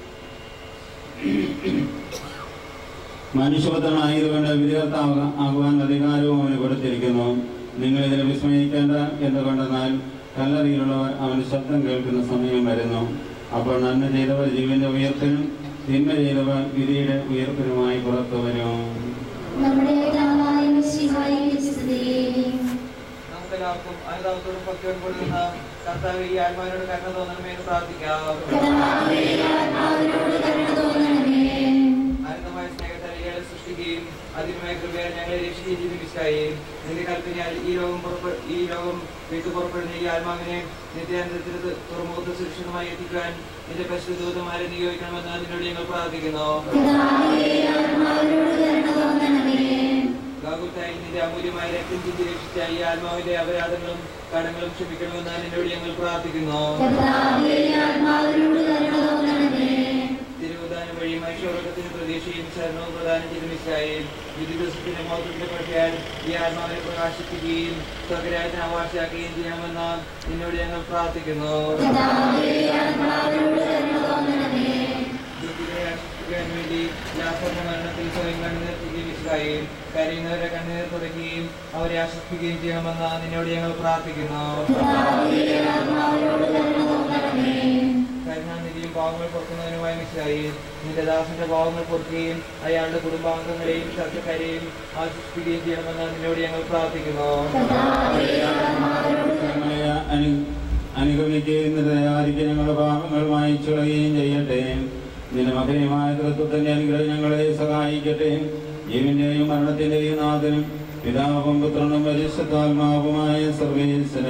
മനുഷ്യപുത്രനായതുകൊണ്ട് വിധികർത്താവുക ആകുവാൻ അധികാരവും അവന് കൊടുത്തിരിക്കുന്നു നിങ്ങൾ ഇതിനെ വിസ്മയിക്കേണ്ട എന്തുകൊണ്ടെന്നാൽ കല്ലറിയിലുള്ളവർ അവന്റെ ശബ്ദം കേൾക്കുന്ന സമയം വരുന്നു അപ്പോൾ നന്മ ചെയ്തവർ ജീവന്റെ ഉയർപ്പിനും തിന്മ ചെയ്തവർ വിധിയുടെ ഉയർപ്പിനുമായി പുറത്തു വരും നമ്മുടെ പിതാവായ മിശിഹായെ സ്തുതി. നമുക്കെല്ലാവർക്കും അനുതാപത്തോടും ഭക്തിയോടും കൂടി നിന്ന് കർത്താവ് ഈ ആത്മാവിനോട് കരുണ തോന്നണമേ എന്ന് പ്രാർത്ഥിക്കാം കർത്താവേ, ആത്മാവിനോട് കരുണ തോന്നണമേ. അനന്തമായ സ്നേഹത്താൽ ഇയാളെ സൃഷ്ടിക്കുകയും അതിനുമായ കൃപയാൽ ഞങ്ങളെ രക്ഷിക്കുകയും ജീവിപ്പിച്ചായി നിന്റെ കൽപ്പനയാൽ ഈ ലോകം പുറപ്പെ ഈ ലോകം വിട്ടു പുറപ്പെടുന്ന ഈ ആത്മാവിനെ നിത്യാനന്ദത്തിന് തുറമുഖത്ത് സുരക്ഷിതമായി എത്തിക്കാൻ നിന്റെ പരിശുദ്ധമാരെ നിയോഗിക്കണമെന്ന് നിന്നോട് ഞങ്ങൾ പ്രാർത്ഥിക്കുന്നു കർത്താവേ, ആത്മാവിനോട് കരുണ തോന്നണമേ. ഗാകുത്തായി നിന്റെ അമൂല്യമായ രക്തം ചിന്തി രക്ഷിച്ച ഈ ആത്മാവിന്റെ അപരാധങ്ങളും കടങ്ങളും ക്ഷമിക്കണമെന്ന് നിന്നോട് ഞങ്ങൾ പ്രാർത്ഥിക്കുന്നു കർത്താവേ, ആത്മാവിനോട് കരുണ തോന്നണമേ. തിരുവതാനം വഴി മനുഷ്യവർഗത്തിന് പ്രതീക്ഷയും ശരണവും പ്രദാനം ചെയ്ത മിസ്സായി വിധി ദിവസത്തിന്റെ മൗതത്തിന്റെ പക്ഷയാൽ ഈ ആത്മാവിനെ പ്രകാശിപ്പിക്കുകയും സ്വകരായത്തിന് അവാർച്ചയാക്കുകയും ചെയ്യണമെന്ന് നിന്നോട് ഞങ്ങൾ പ്രാർത്ഥിക്കുന്നു കർത്താവേ, ആത്മാവിനോട് കരുണ തോന്നണമേ. ദുഃഖിതരെ ആശ്വസിപ്പിക്കാൻ വേണ്ടി ലാസറിന്റെ മരണത്തിൽ സ്വയം കണ്ണുനീർ ജീവിച്ചതായി കരയുന്നവരെ കണ്ണുനീർ തുടയ്ക്കുകയും അവരെ ആശ്വസിപ്പിക്കുകയും ചെയ്യണമെന്ന് നിന്നോട് ഞങ്ങൾ പ്രാർത്ഥിക്കുന്നു കർത്താവേ, ആത്മാവിനോട് കരുണ തോന്നണമേ. കരുണാനിധിയും പാവങ്ങൾ പൊറുക്കുന്നതിനുമായി മിസ്സായി നിന്റെ ദാസന്റെ പാവങ്ങൾ പൊറുക്കുകയും അയാളുടെ കുടുംബാംഗങ്ങളെയും ചർച്ചക്കാരെയും ആശ്വസിപ്പിക്കുകയും ചെയ്യണമെന്ന് നിന്നോട് ഞങ്ങൾ പ്രാർത്ഥിക്കുന്നു കർത്താവേ, ആത്മാവിനോട് ഞങ്ങളെ അനു- അനുഗമിക്കുകയും ദയാദിക്ക് ഞങ്ങളുടെ പാപങ്ങൾ മായിച്ചുകളയുകയും ചെയ്യട്ടെ നിന്റെ മകനീയമായ തൃത്വത്തിന്റെ അനുഗ്രഹം ഞങ്ങളെ സഹായിക്കട്ടെ ജീവന്റെയും മരണത്തിന്റെയും നാഥനും പിതാവും പുത്രനും പരിശുദ്ധാത്മാവുമായ സർവേശ്വര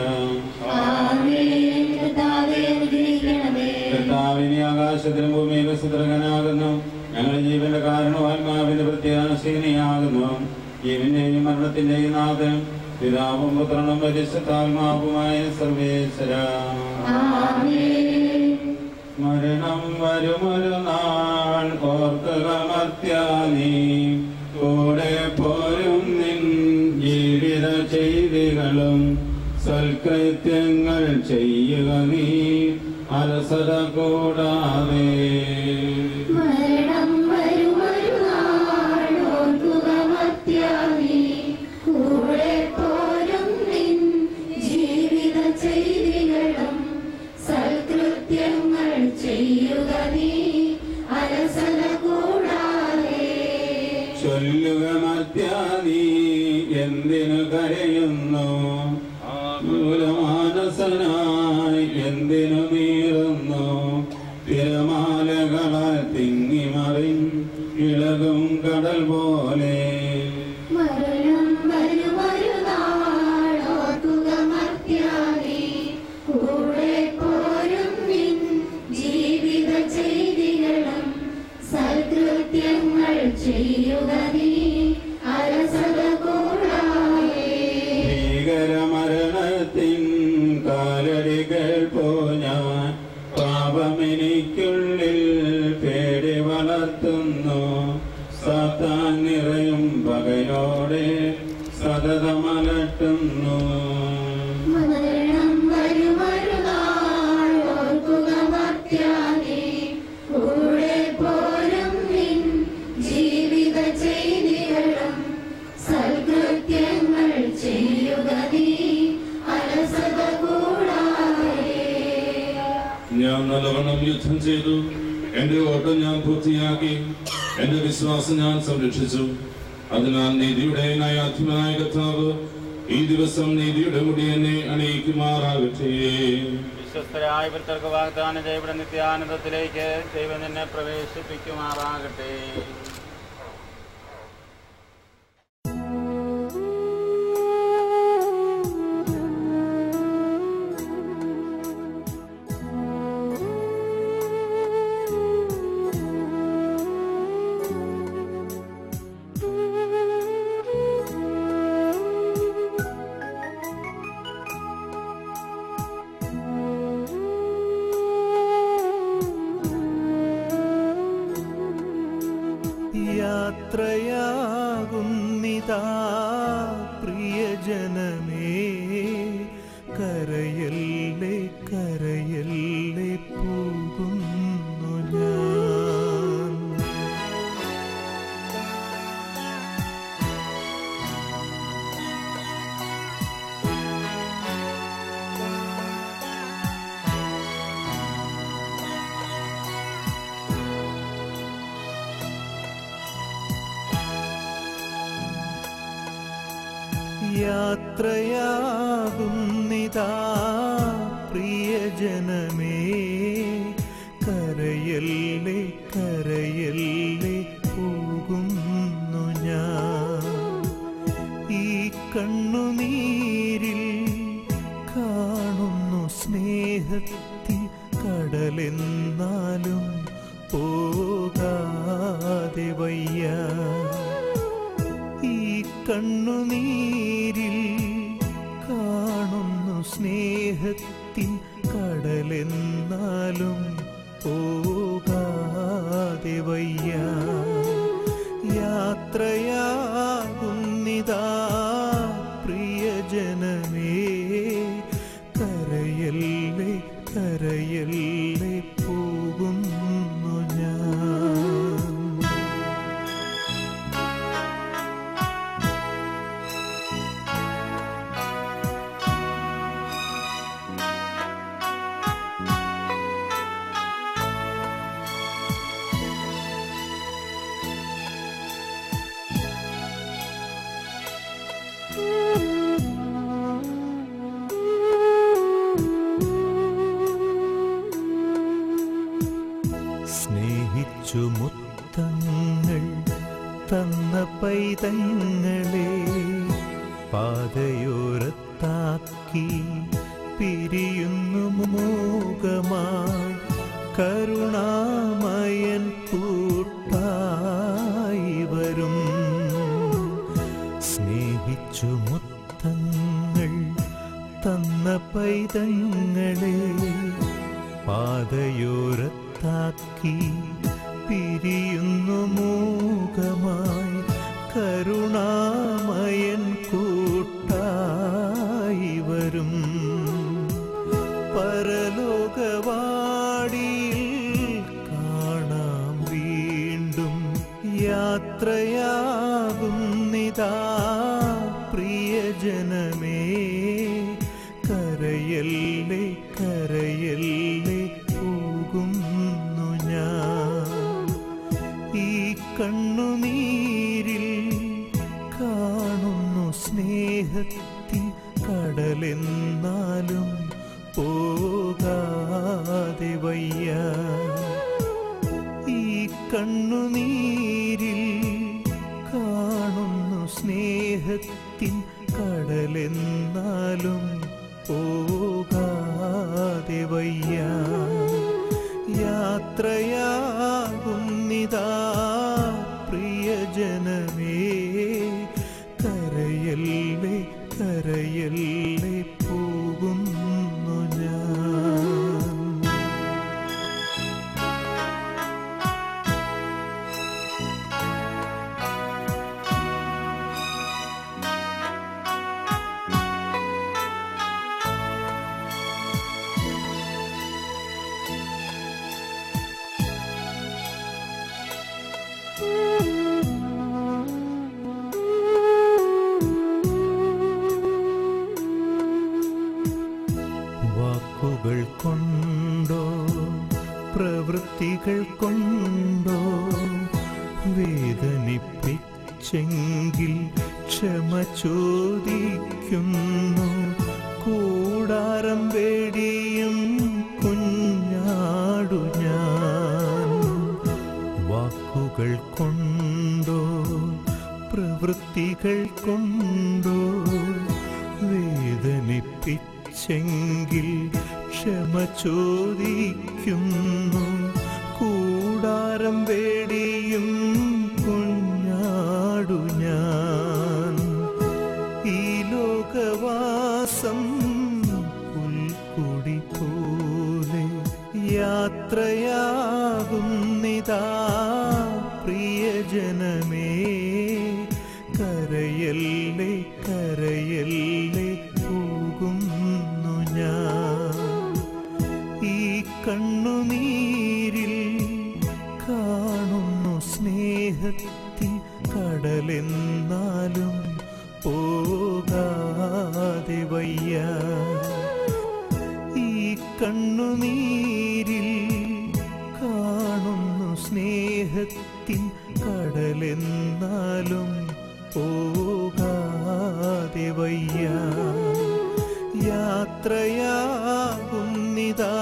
ആമേൻ. കർത്താവേ, അനുഗ്രഹിക്കണമേ. കർത്താവിനെ ആകാശത്തിലും ഭൂമിയിലും സുദ്രകനാകുന്നു ഞങ്ങളുടെ ജീവന്റെ കാരണവും ആത്മാവിന്റെ പ്രത്യാശീനിയാകുന്നു ജീവന്റെയും മരണത്തിന്റെയും നാഥനും പിതാവും പുത്രനും പരിശുദ്ധാത്മാവുമായ സർവേശ്വര ആമേൻ. മരണം വരുമൊരു നാൾ ഓർക്കുക മർത്യാനീ കൂടെ പോരും നിൻ ജീവിത ചെയ്തികളും സൽകൃത്യങ്ങൾ ചെയ്യുക നീ അലസത കൂടാതെ മരണം വരുമൊരു നാൾ ഓർക്കുക മർത്യാനീ. കൂടെ പോരും നിൻ ജീവിത ചെയ്തികളും സൽകൃത്യങ്ങൾ ചെയ്യുക നീ അലസത കൂടാതെ ചൊല്ലുക മർത്യാനീ എന്തിനു കരയുന്നു മൂലമാനസനായി എന്തിനു നീറുന്നു തിരമാലകളാൽ തിങ്ങിമറിൻ ഇളകും കടൽ പോലെ മരണം വരുമൊരു നാൾ ഓർക്കുക മർത്യാനീ. കൂടെ പോരും നിൻ ജീവിത ചെയ്തികളും സൽകൃത്യങ്ങൾ ചെയ്യുക നീ അലസത കൂടാതെ ഭീകരമരണത്തിൻ കാലടികൾ പോ ഞാൻ പാപമെനിക്കുള്ളിൽ പേടി വളർത്തുന്നു സാത്താൻ നിറയും പകയോടെ സതതമലട്ടുന്നു മരണം വരുമൊരു നാൾ ഓർക്കുക മർത്യാനീ. കൂടെ പോരും നിൻ ജീവിത ചെയ്തികളും സൽകൃത്യങ്ങൾ ചെയ്യുക നീ അലസത കൂടാതെ ഞാൻ നല്ലവണ്ണം യുദ്ധം ചെയ്തു എന്റെ ഓട്ടം ഞാൻ പൂർത്തിയാക്കി എന്റെ വിശ്വാസം ഞാൻ സംരക്ഷിച്ചു അതിനാൽ നീതിയുടെ നയാധിപനായ കർത്താവ് ഈ ദിവസം നീതിയുടെ മുടി എന്നെ അണിയിക്കുമാറാകട്ടെ വിശ്വസ്തരായ ഭക്തർക്ക് വാഗ്ദാനം ചെയ്യപ്പെടുന്ന നിത്യാനന്ദത്തിലേക്ക് ദൈവം നിന്നെ പ്രവേശിപ്പിക്കുമാറാകട്ടെ ും യാത്രയാകുന്നിതാ പ്രിയജനമേ കരയല്ലേ കരയല്ലേ പോകുന്നു ഞാൻ യാത്രയാകുന്നിതാ പ്രിയജനമേ കരയല്ലേ കരയല്ലേ പോകുന്നു ഞാൻ ഈ കണ്ണുനീരിൽ കാണുന്നു സ്നേഹത്തിൽ കടലെന്നാലും പോകാതെ വയ്യ ഈ കണ്ണുനീരിൽ കാണുന്നു സ്നേഹത്തിൻ കടലെന്നാലും പോകാതെ വയ്യ യാത്രയാകുന്നിതാ പ്രിയജനമേ കരയല്ലേ കരയല്ലേ പോകുന്നു ഞാൻ സ്നേഹിച്ചു മുത്തങ്ങൾ തന്ന പൈതങ്ങളെ പാതയോരത്താക്കി പിരിയുന്നു മൂകമായി കരുണാമയൻ കൂട്ടായി വരും സ്നേഹിച്ചു മുത്തങ്ങൾ തന്ന പൈതങ്ങളെ പാതയോരത്താക്കി പിരിയുന്നു മൂകമായി കരുണാമയൻ കൂട്ടായി വരും പരലോകവാടിയിൽ കാണാം വീണ്ടും യാത്രയാകുന്നിതാ പ്രിയജനമേ കരയല്ലേ കരയല്ലേ പോകുന്നു ഞാൻ ഈ കണ്ണുനീരിൽ കാണുന്നു സ്നേഹത്തിൻ കടലെന്നാലും പോകാതെ വയ്യ ഈ കണ്ണുനീരിൽ കാണുന്നു സ്നേഹത്തിൻ കടലെന്നാലും പോകാതെ വയ്യ യാത്രയാകുന്നിതാ പ്രിയജനമേ കരയല്ലേ കരയല്ലേ പോകുന്നു ഞാൻ വാക്കുകൾ കൊണ്ടോ പ്രവൃത്തികൾ കൊണ്ടോ വേദനിപ്പിച്ചെങ്കിൽ ക്ഷമ ചോദിക്കുന്നു കൂടാരം വേടിയും കുഞ്ഞാടു ഞാൻ വാക്കുകൾ കൊണ്ടോ പ്രവൃത്തികൾ കൊണ്ടോ വേദനിപ്പിച്ചെങ്കിൽ ക്ഷമ ചോദിക്കുന്നു കൂടാരം വേടിയും കുഞ്ഞാടു ഞാൻ ഈ ലോകവാസം പുൽക്കുടി പോലെ യാത്രയാകുന്നിതാ പ്രിയജനമേ പ്രിയജനമേ കരയല്ലേ കരയല്ലേ പോകുന്നു ഞാൻ ഈ കണ്ണുനീരിൽ കാണുന്നു സ്നേഹത്തിൻ കടലെന്നാലും പോകാതെ വയ്യ ഈ കണ്ണുനീരിൽ കാണുന്നു സ്നേഹത്തിൻ കടലെന്നാലും പോകാതെ വയ്യ യാത്രയാകുന്നിതാ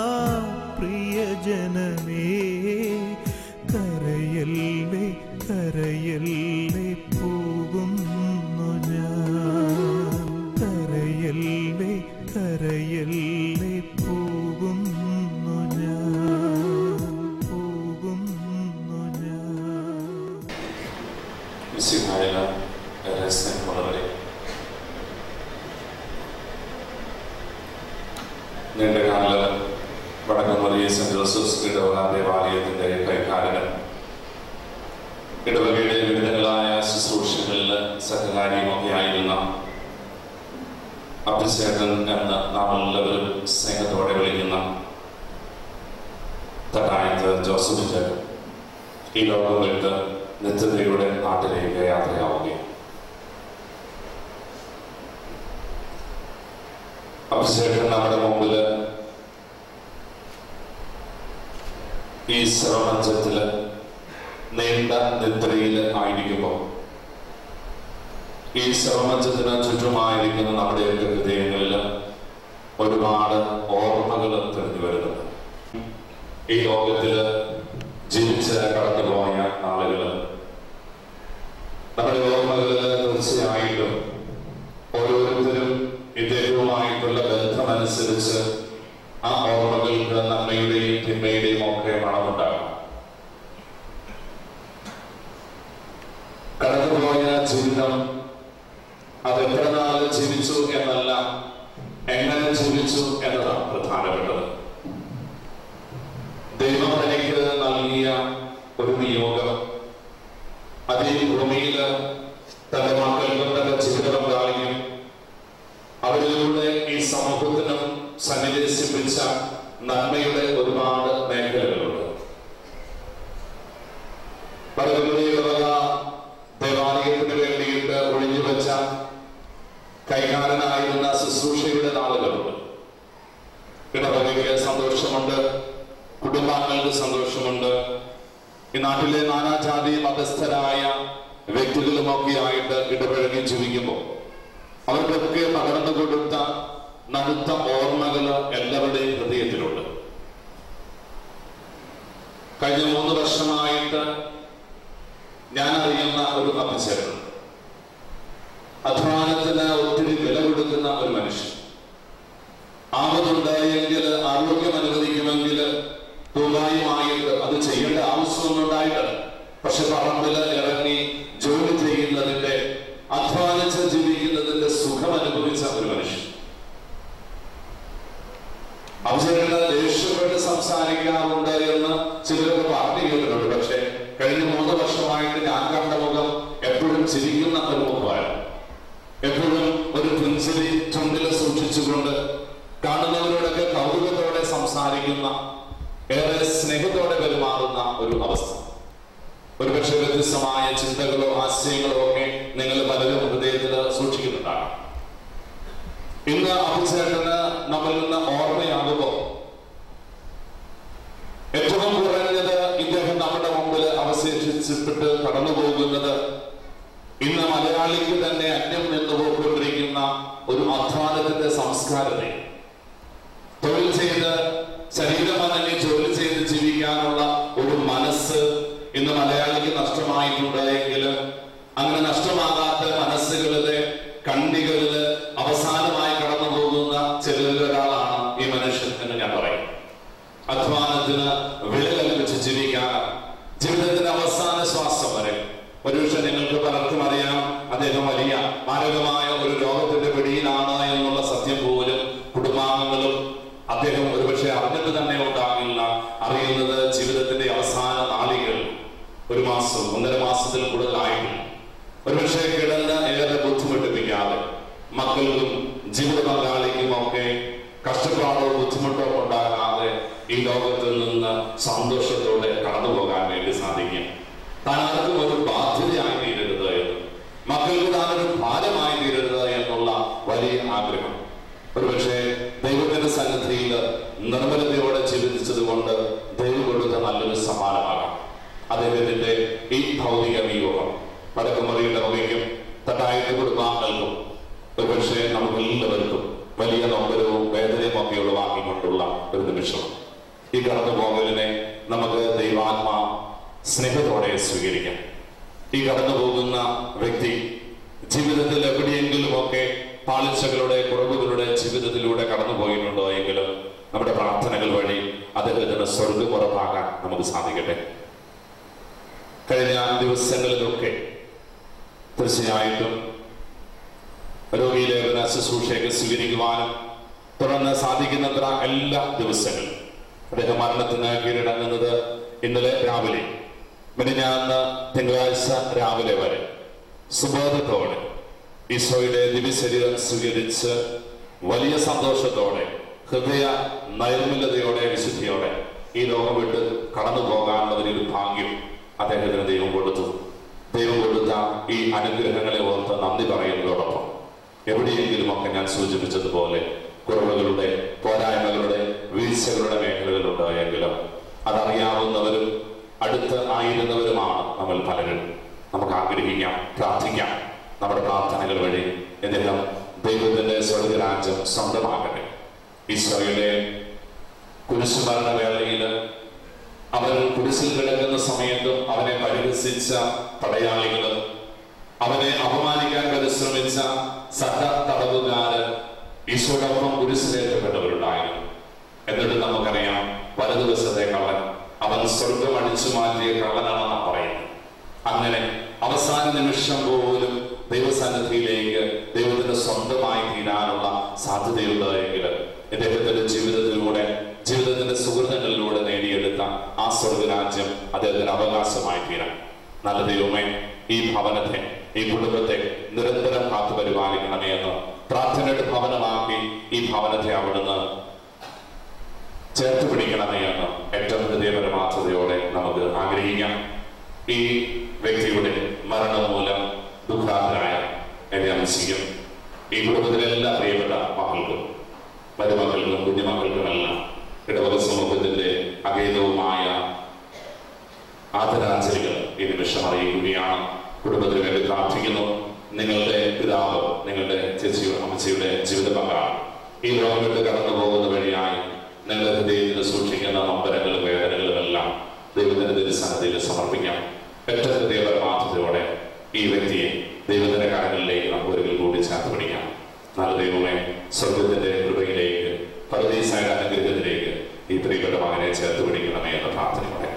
പ്രിയജനമേ കരയല്ലേ കരയല്ലേ പോകുന്നു ഞാൻ കരയല്ലേ കരയല്ലേ പോകുന്നു ഞാൻ പോകുന്നു ഞാൻ മിസ്സിഹായ ഏറെ സ്നേഹമുള്ളവരെ നീണ്ടകാല വടക്കമുറിയ സെന്റ് ജോസഫ്സ് ഇടവക ദേവാലയത്തിന്റെ കൈകാലനം ഇടവകയുടെ വിവിധങ്ങളായ ശുശ്രൂഷകളിൽ സഹകാരിയുമൊക്കെ ആയിരുന്ന അഭിഷേകൻ എന്ന് നാം എല്ലാവരും സ്നേഹത്തോടെ വിളിക്കുന്ന തട്ടായത്ത് ജോസഫ് ചേട്ടൻ ഈ ലോകം വിട്ട് നിത്യതയുടെ നാട്ടിലേക്ക് യാത്രയാവുകയും അഭിഷേകൻ നമ്മുടെ മുമ്പില് ഈ ശ്രവണത്തില് നീണ്ട നിദ്രയിൽ ആയിരിക്കുമ്പോൾ ഈ ശ്രവണത്തിന് ചുറ്റുമായിരിക്കുന്ന നമ്മുടെയൊക്കെ ഹൃദയങ്ങളിൽ ഒരുപാട് ഓർമ്മകൾ തെളിഞ്ഞു വരുന്നുണ്ട് ഈ ലോകത്തില് ജീവിച്ച് കടന്നുപോയ ആളുകള് നമ്മുടെ ഓർമ്മകളില് തീർച്ചയായിട്ടും ഓരോരുത്തരും ഇദ്ദേഹവുമായിട്ടുള്ള ബന്ധമനുസരിച്ച് ആ ഓർമ്മകൾക്ക് നന്മയുടെയും തിന്മയുടെയും ഒക്കെ മണമുണ്ടാകും കടന്നുപോയ ജീവിതം അത് എത്ര നാള് ജീവിച്ചു എന്നല്ല എങ്ങനെ ജീവിച്ചു എന്നതാണ് പ്രധാനപ്പെട്ടത് ദൈവം എനിക്ക് നൽകിയ ഒരു നിയോഗം അത് ഈ ഭൂമിയിൽ തന്റെ മക്കൾക്കും തന്റെ ജീവിത പങ്കാളിക്കും അവരിലൂടെ ഈ സമൂഹത്തിനും സന്നിവേശിപ്പിച്ച നന്മയുടെ ഒരുപാട് മേഖലകളുണ്ട് പലരുടെയുള്ള ദേവാലയത്തിന് വേണ്ടിയിട്ട് ഒഴിഞ്ഞു വെച്ച കൈകാരനായിരുന്ന ശുശ്രൂഷയുടെ നാളുകളുണ്ട് ഇടവകയ്ക്ക് സന്തോഷമുണ്ട് കുടുംബാംഗങ്ങൾക്ക് സന്തോഷമുണ്ട് ഈ നാട്ടിലെ നാനാജാതി മതസ്ഥരായ വ്യക്തികളുമൊക്കെ ആയിട്ട് ഇടപഴകി ജീവിക്കുമ്പോൾ അവർക്കൊക്കെ പകർന്നു കൊടുത്ത നടുത്ത ഓർമ്മകൾ എല്ലാവരുടെയും ഹൃദയത്തിലുണ്ട് കഴിഞ്ഞ മൂന്ന് വർഷമായിട്ട് ഞാൻ അറിയുന്ന ഒരു അഭിചരണം അധ്വാനത്തിന് ഒത്തിരി വില കൊടുക്കുന്ന ഒരു മനുഷ്യൻ ആപത്തുണ്ടായെങ്കിൽ ആരോഗ്യം അനുവദിക്കുമെങ്കിൽ ദുബായുമായിട്ട് അത് ചെയ്യേണ്ട ആവശ്യമൊന്നും ഉണ്ടായിട്ടില്ല പക്ഷെ പറമ്പില് ഇറങ്ങി ജോലി ചെയ്യുന്നതിന്റെ അധ്വാനിച്ച് ജീവിക്കുന്നതിന്റെ സുഖം അനുഭവിച്ച ഒരു മനുഷ്യൻ അവസരങ്ങൾ ദേഷ്യപ്പെട്ട് സംസാരിക്കാറുണ്ട് എന്ന് ചിലരൊക്കെ പറഞ്ഞു കേട്ടിട്ടുണ്ട് പക്ഷെ കഴിഞ്ഞ മൂന്ന് വർഷമായിട്ട് ഞാൻ കണ്ട മുഖം എപ്പോഴും ചിരിക്കുന്ന ഒരു മുഖമായിരുന്നു എപ്പോഴും ഒരു പുഞ്ചിരി ചുണ്ടിൽ സൂക്ഷിച്ചുകൊണ്ട് കാണുന്നവരോടൊക്കെ കൗതുകത്തോടെ സംസാരിക്കുന്ന ഏറെ സ്നേഹത്തോടെ പെരുമാറുന്ന ഒരു അവസ്ഥ ഒരുപക്ഷെ വ്യത്യസ്തമായ ചിന്തകളോ ആശയങ്ങളോ ഒക്കെ നിങ്ങൾ പലരും ഹൃദയത്തിൽ സൂക്ഷിക്കുന്നുണ്ടാകാം ഇന്ന് അഭിചേട്ടന് നമ്മളിൽ നിന്ന് ഓർമ്മയാകുമ്പോ ഏറ്റവും കുറഞ്ഞത് ഇദ്ദേഹം നമ്മുടെ മുമ്പിൽ അവശേഷിച്ചിട്ട് കടന്നു പോകുന്നത് ഇന്ന് മലയാളിക്ക് തന്നെ അന്യം നിന്ന് പോയിക്കൊണ്ടിരിക്കുന്ന ഒരു അധ്വാനത്തിന്റെ സംസ്കാരത്തെ തൊഴിൽ ചെയ്ത് ശരീരമനങ്ങി ജോലി ചെയ്ത് ജീവിക്കാനുള്ള ഒരു മനസ്സ് ഇന്ന് മലയാളിക്ക് നഷ്ടമായിട്ടുണ്ട് എങ്കിൽ അങ്ങനെ നഷ്ടമാകാത്ത മനസ്സുകളിലെ കണ്ണികളില് അവസാനമായി കടന്നു പോകുന്ന ചിലരിൽ ഒരാളാണ് ഈ മനുഷ്യൻ എന്ന് ഞാൻ പറയും അധ്വാനത്തിന് വില കൽപ്പിച്ച് ജീവിക്കാനാണ് ജീവിതത്തിന്റെ അവസാന ശ്വാസം വരെ ഒരുപക്ഷെ നിങ്ങൾക്ക് പലർക്കും അറിയാം അദ്ദേഹം വലിയ മാരകമായ ഒരു രോഗത്തിന്റെ പിടിയിലാണ് എന്നുള്ള സത്യം പോലും കുടുംബാംഗങ്ങളും അദ്ദേഹം ഒരുപക്ഷെ അറിഞ്ഞിട്ട് തന്നെ ഉണ്ടാകില്ല അറിയുന്നത് ജീവിതത്തിന്റെ അവസാന നാളികൾ ഒരു മാസം മാസം ഒന്നര മാസത്തിൽ കൂടുതലായിട്ടില്ല ഒരുപക്ഷെ കിടന്ന് ഏറെ ബുദ്ധിമുട്ടിപ്പിക്കാതെ മക്കൾക്കും ജീവിത പങ്കാളിക്കും ഒക്കെ കഷ്ടപ്പാടോ ബുദ്ധിമുട്ടോ ഉണ്ടാകാതെ ഈ ലോകത്തിൽ നിന്ന് സന്തോഷത്തോടെ കടന്നു പോകാൻ വേണ്ടി സാധിക്കും താൻ ആർക്കും ഒരു ബാധ്യതയായി തീരരുത് എന്ന് മക്കൾക്ക് താനൊരു ഭാരമായി തീരരുത് എന്നുള്ള വലിയ ആഗ്രഹം ഒരുപക്ഷെ ദൈവത്തിന്റെ സന്നിധിയിൽ നിർമ്മലതയോടെ ജീവിച്ചത് കൊണ്ട് ദൈവം കൊടുത്ത നല്ലൊരു സമ്മാനമാകാം അദ്ദേഹത്തിന്റെ ഈ ഭൗതിക വിയോഗം വടക്കുമറിയുടെ വകയ്ക്കും തട്ടായിട്ട് കുടുംബാംഗങ്ങൾക്കും ഒരുപക്ഷെ നമുക്ക് എല്ലാവർക്കും വലിയ നൊമ്പരവും വേദനയും ഒക്കെ ഉളവാക്കിക്കൊണ്ടുള്ള ഒരു നിമിഷം ഈ കടന്നു പോകലിനെ നമുക്ക് ദൈവാത്മാ സ്നേഹത്തോടെ സ്വീകരിക്കാം ഈ കടന്നു പോകുന്ന വ്യക്തി ജീവിതത്തിൽ എവിടെയെങ്കിലുമൊക്കെ പാളിച്ചകളുടെ കുറവുകളുടെ ജീവിതത്തിലൂടെ കടന്നു പോയിട്ടുണ്ടോ എങ്കിലും നമ്മുടെ പ്രാർത്ഥനകൾ വഴി അദ്ദേഹത്തിന് സ്വർഗം ഉറപ്പാക്കാൻ നമുക്ക് സാധിക്കട്ടെ കഴിഞ്ഞ ദിവസങ്ങളിലൊക്കെ തീർച്ചയായിട്ടും രോഗിയിലേഖന ശുശ്രൂഷയൊക്കെ സ്വീകരിക്കുവാനും തുടർന്ന് സാധിക്കുന്നത്ര എല്ലാ ദിവസങ്ങളും അദ്ദേഹം മരണത്തിന് കീഴടങ്ങുന്നത് ഇന്നലെ രാവിലെ മിനിഞ്ഞാന്ന് തിങ്കളാഴ്ച രാവിലെ വരെ സുബോധത്തോടെ ഈശോയുടെ ദിവ്യശരീരം സ്വീകരിച്ച് വലിയ സന്തോഷത്തോടെ ഹൃദയ നൈർമല്യതയോടെ വിശുദ്ധിയോടെ ഈ ലോകം വിട്ട് കടന്നു പോകാനുള്ള വലിയൊരു ഭാഗ്യം അദ്ദേഹത്തിന് ദൈവം കൊടുത്തു ദൈവം കൊടുത്ത ഈ അനുഗ്രഹങ്ങളെ ഓർത്ത് നന്ദി പറയുന്നതോടൊപ്പം എവിടെയെങ്കിലും ഒക്കെ ഞാൻ സൂചിപ്പിച്ചതുപോലെ കുറവുകളുടെ പോരായ്മകളുടെ വീഴ്ചകളുടെ മേഖലകളുണ്ട് എങ്കിലും അതറിയാവുന്നവരും അടുത്ത് ആയിരുന്നവരുമാണ് നമ്മൾ പലരും നമുക്ക് ആഗ്രഹിക്കാം പ്രാർത്ഥിക്കാം നമ്മുടെ പ്രാർത്ഥനകൾ വഴി അദ്ദേഹം ദൈവത്തിന്റെ സ്വർഗരാജ്യം സ്വന്തമാകട്ടെ ഈശോയുടെ കുരിശുമരണ വേളയിൽ അവൻ കുരിശിൽ കിടക്കുന്ന സമയത്തും അവനെ പരിഹസിച്ച പടയാളികളും അവനെ അപമാനിക്കാൻ പരിശ്രമിച്ച സഹ തടവുകാര് ഈശോടൊപ്പം കുരിശിലേറ്റപ്പെട്ടവരുണ്ടായിരുന്നു എന്നിട്ട് നമുക്കറിയാം വലതുവശത്തെ കള്ളൻ അവൻ സ്വർഗം അടിച്ചു മാറ്റിയ കള്ളനാണെന്നാണ് പറയുന്നത് അങ്ങനെ അവസാന നിമിഷം പോലും ദൈവസന്നിധിയിലേക്ക് ദൈവത്തിന്റെ സ്വന്തമായി തീരാനുള്ള സാധ്യതയുണ്ട് എങ്കിൽ ഇദ്ദേഹത്തിന്റെ ജീവിതത്തിലൂടെ ജീവിതത്തിന്റെ സുഹൃത്തുക്കളിലൂടെ നേടിയെടുത്ത ആ സ്വർഗരാജ്യം അദ്ദേഹത്തിന് അവകാശമായി തീരാം നല്ല ദൈവമേ ഈ ഭവനത്തെ ഈ കുടുംബത്തെ നിരന്തരം കാത്തു പരിപാലിക്കണമേ എന്ന് പ്രാർത്ഥനയുടെ ഭവനമാക്കി ഈ ഭവനത്തെ അവിടുന്ന് ചേർത്ത് പിടിക്കണമേ എന്ന് ഏറ്റവും ഹൃദയപരമാർത്ഥതയോടെ നമുക്ക് ആഗ്രഹിക്കാം ഈ വ്യക്തിയുടെ മരണം മൂലം ദുഃഖാതരായ എന്നെ അംശിക്കും ഈ കുടുംബത്തിലെ എല്ലാ പ്രിയപ്പെട്ട മക്കൾക്കും മരുമക്കൾക്കും കുഞ്ഞുമക്കൾക്കുമെല്ലാം ഇടവക സമൂഹത്തിന്റെ അഗേതവുമായ ആദരാഞ്ജലികൾ ഈ നിമിഷം അറിയിക്കുകയാണ് കുടുംബത്തിന് വേണ്ടി പ്രാർത്ഥിക്കുന്നു നിങ്ങളുടെ പിതാവ് നിങ്ങളുടെ ചേച്ചിയുടെ അമ്മച്ചിയുടെ ജീവിത പങ്കാണ് ഈ ലോകം വിട്ട് കടന്നു പോകുന്ന വഴിയായി നിങ്ങളുടെ ഹൃദയത്തിൽ സൂക്ഷിക്കുന്ന നമ്പരങ്ങളും വേദനകളും എല്ലാം ദൈവത്തിന്റെ തിരുസന്നതിയിൽ സമർപ്പിക്കാം ഏറ്റവും ഹൃദയപരമാർത്ഥതയോടെ ഈ വ്യക്തിയെ ദൈവത്തിന്റെ കാര്യങ്ങളിലേക്ക് നമുക്ക് ഒരിക്കൽ കൂടി ചേർത്ത് പിടിക്കാം നല്ല ദൈവമേ സ്വർഗത്തിന്റെ കൃപയിലേക്ക് പരദീസായുടെ അനുഗ്രഹത്തിലേക്ക് ഈ പ്രിയപ്പെട്ട മകനെ ചേർത്ത് പിടിക്കണമേ എന്ന പ്രാർത്ഥനയോടെ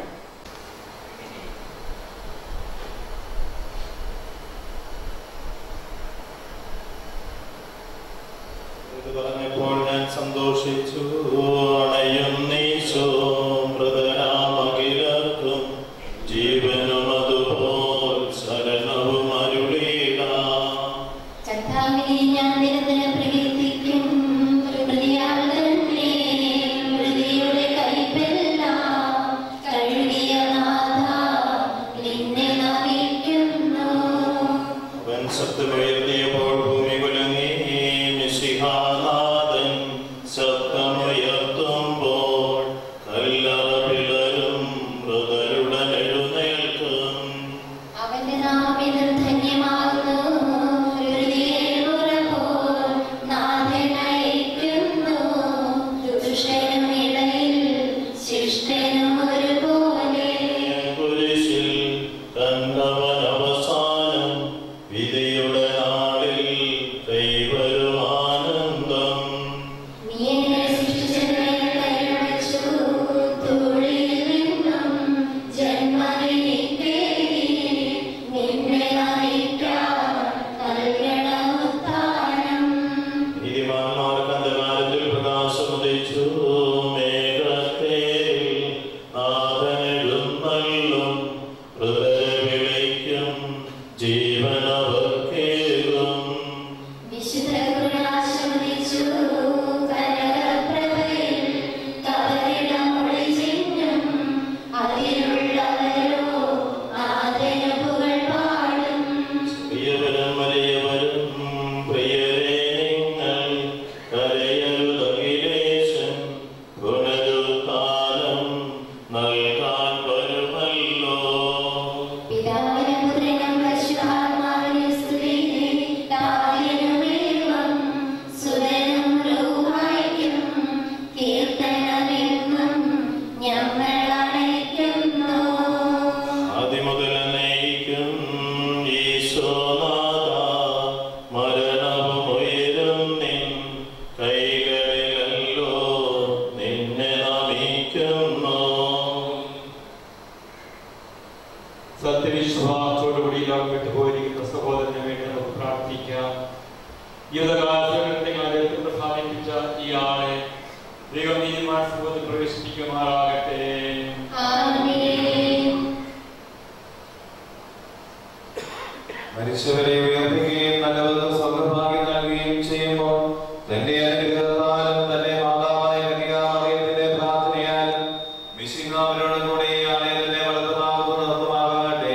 ഇത് പറഞ്ഞപ്പോൾ ഞാൻ സന്തോഷിച്ചു അണയുന്നീശോ മൃതരാമകിലർക്കും ജീവനും അതുപോൽ ശരണവും അരുളീക കർത്താവിനെ ഞാൻ നിരന്തരം പ്രകീർത്തിക്കും പ്രതിയാൾ തന്നെ പ്രതിയുടെ കൈപ്പെല്ലാം കഴുകിയ നാഥ നിന്നെ നമിക്കുന്നു അവൻ ശബ്ദമുയർത്തിയപ്പോൾ ഭൂമി കുലങ്ങി മിശിഹാനാഥൻ ശബ്ദമുയർത്തുമ്പോൾ കല്ലറ പിളരും മൃതരുടൻ എഴുന്നേൽക്കും അവന്റെ നാമിതം ധന്യമാകുന്നു ഹൃദയെ ഉറപ്പോൾ നാഥൻ അയക്കുന്നു ദുഷ്ടനും ഇടയിൽ ശിഷ്ടനും ഒരുപോലെ കുരിശിൽ കണ്ടവൻ അവസാനം വിധിയുടെ നാളിൽ കൈവരുമാനന്ദം നീ എന്നെ സൃഷ്ടിച്ചതിനെ കൈവച്ചു ധൂളിൽ നിന്നും ജന്മവിളിക്കേറി നിന്നെ നയിക്കാൻ നൽകണമുത്താനം നീതിമാന്മാർക്ക് അന്ധകാരത്തിൽ പ്രകാശമുദിച്ചു മേഘത്തേരിൽ നാഥനെഴുന്നള്ളും ഹൃദയ സ്വഭാവത്തോടുകൂടി ലോകം വിട്ടുപോയിരിക്കുന്ന സഹോദരന് വേണ്ടി നമുക്ക് പ്രാർത്ഥിക്കാം ജീവിതകാലത്തിൽ അദ്ദേഹത്തെ പ്രസാദിപ്പിച്ച ഈ ആളെ ദൈവം നീതിമാൻ സമൂഹത്തിൽ പ്രവേശിപ്പിക്കുമാറാകട്ടെ ആമേൻ മരിച്ചവരെ ഉയർത്തുകയും നല്ലവർക്ക് സൗഭാഗ്യം നൽകുകയും ചെയ്യുമ്പോൾ തന്റെ അനുഗ്രഹത്താലും തന്റെ മാതാവായ കന്യകാമറിയത്തിന്റെ പ്രാർത്ഥനയാലും മിശിഹാവിനോട് കൂടെ ഈ ആലയത്തിന്റെ വളർത്തുമാകുന്ന നിർത്തുമാകട്ടെ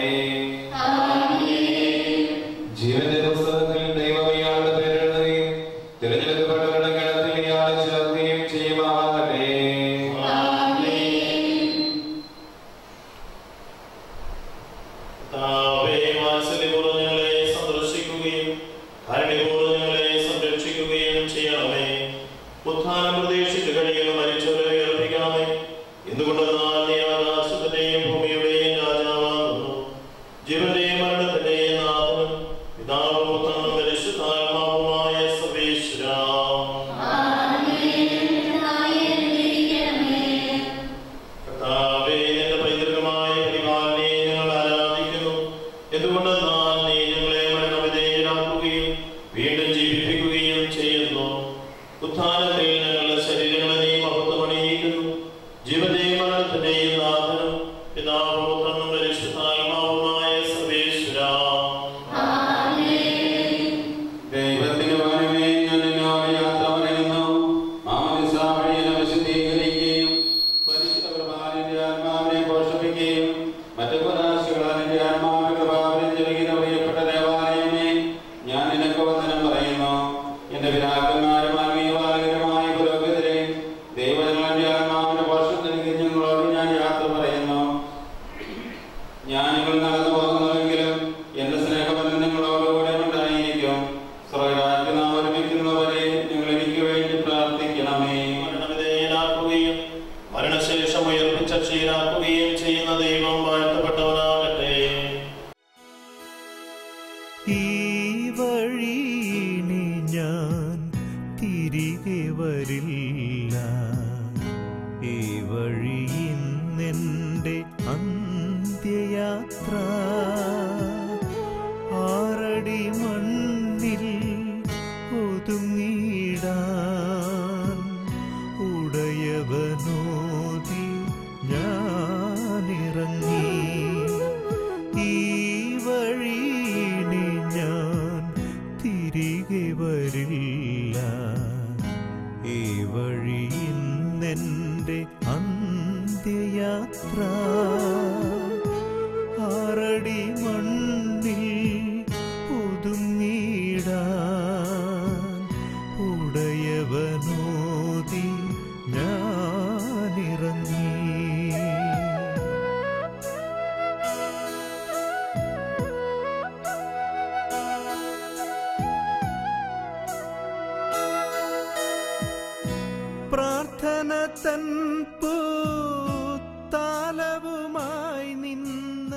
ജീവന്റെ പുസ്തകത്തിൽ ദൈവം ഇയാളുടെ പേരെഴുതുകയും തിരഞ്ഞെടുക്കപ്പെട്ടവരുടെ ഗണത്തിൽ ഇയാളെ ചേർക്കുകയും ചെയ്യുമാകട്ടെ കർത്താവേ, വാത്സല്യപൂർവ്വം ഞങ്ങളെ സന്ദർശിക്കുകയും കാരുണ്യപൂർവ്വം ഞങ്ങളെ സംരക്ഷിക്കുകയും ചെയ്യണമേ ഉത്ഥാനം പ്രതീക്ഷിച്ച് കഴിയുന്ന മരിച്ചവരെ ഉയർപ്പിക്കണമേ എന്തുകൊണ്ടെന്നാൽ നീ ആകാശത്തിന്റെയും ഭൂമിയുടെയും രാജാവാകുന്നു ജീവന്റെയും മരണത്തിന്റെയും നാഥനും പിതാവും പുത്രനും പരിശുദ്ധാത്മാവുമായ സർവേശ്വരാ കർത്താവേ, നിന്റെ പൈതൃകമായ പരിപാലനയെ ഞങ്ങൾ ആരാധിക്കുന്നു. എന്തുകൊണ്ടെന്നാൽ നീ ഞങ്ങളെ മരണവിധേയരാക്കുകയും വീണ്ടും ജീവിപ്പിക്കുകയും ചെയ്യുന്നു ഉത്ഥാനത്തിൽ ഞങ്ങളുടെ ശരീരങ്ങളെ നീ മഹത്വമണിയിക്കുന്നു ജീവന്റെയും മരണത്തിന്റെയും നാഥനും പിതാവും പുത്രനും പരിശുദ്ധാത്മാവുമായ സർവേശ്വരാ ദൈവത്തിന്റെ വരവേ ഞാൻ നിന്നോട് യാത്ര പറയുന്നു മാമോദിസ വഴി എന്നെ വിശുദ്ധീകരിക്കുകയും പരിശുദ്ധ കൃപാലിന്റെ ആത്മാവിനെ പോഷിപ്പിക്കുകയും മറ്റു പ്രകാശികളാൽ എന്റെ ആത്മാവിന്റെ കൃപാവിനെ ജനിക്കുന്ന പ്രിയപ്പെട്ട ദേവാലയമേ ഞാൻ നിനക്ക് വന്ദനം പറയുന്നു എന്റെ പിതാക്കന്മാരും ആത്മീയവാലകരുമായ പുരോഗതിരെ ദൈവങ്ങളുടെ ആത്മാവിന്റെ പോഷണത്തിന് ഞങ്ങളോട് ഞാൻ യാത്ര പറയുന്നു ഞാൻ നിങ്ങൾ നടന്നു പോകുന്നുവെങ്കിലും എന്റെ സ്നേഹബന്ധം നിങ്ങളോടുകൂടെ ഉണ്ടായിരിക്കും സ്വർഗരാജ്യം നാം ഒരുമിക്കുന്നവരെ നിങ്ങൾ എനിക്ക് വേണ്ടി പ്രാർത്ഥിക്കണമേ മരണവിധേയനാക്കുകയും മരണശേഷം ഉയർപ്പിച്ച ക്ഷീരാക്കുകയും ചെയ്യുന്ന ദൈവം വാഴ്ത്തപ്പെട്ടവനാകട്ടെ ഈ വഴി ഇനി ഞാൻ തിരികെ വരില്ല ഈ വഴി ഇന്നെൻ്റെ അന്ത്യയാത്ര ആറടി മണ്ണിൽ ഒതുങ്ങിടാൻ ഉടയവനോതി ഞാനിറങ്ങി ഈ വഴിയിനി ഞാൻ തിരികെ വരില്ല ഈ വഴി ഇന്നെൻ്റെ അന്ത്യയാത്ര ആറടി മണ്ണിൽ ഒതുങ്ങിടാൻ ഉടയവനോതി ഞാനിറങ്ങി പ്രാർത്ഥന തൻ പൂത്താലവുമായി നിന്ന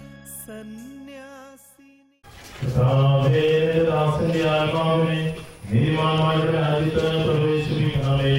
സന്യാസിനി കർത്താവേ, ദാസന്റെ ആത്മാവിനെ നീതിമാന്മാരുടെ രാജ്യത്ത് പ്രവേശിപ്പിക്കണമേ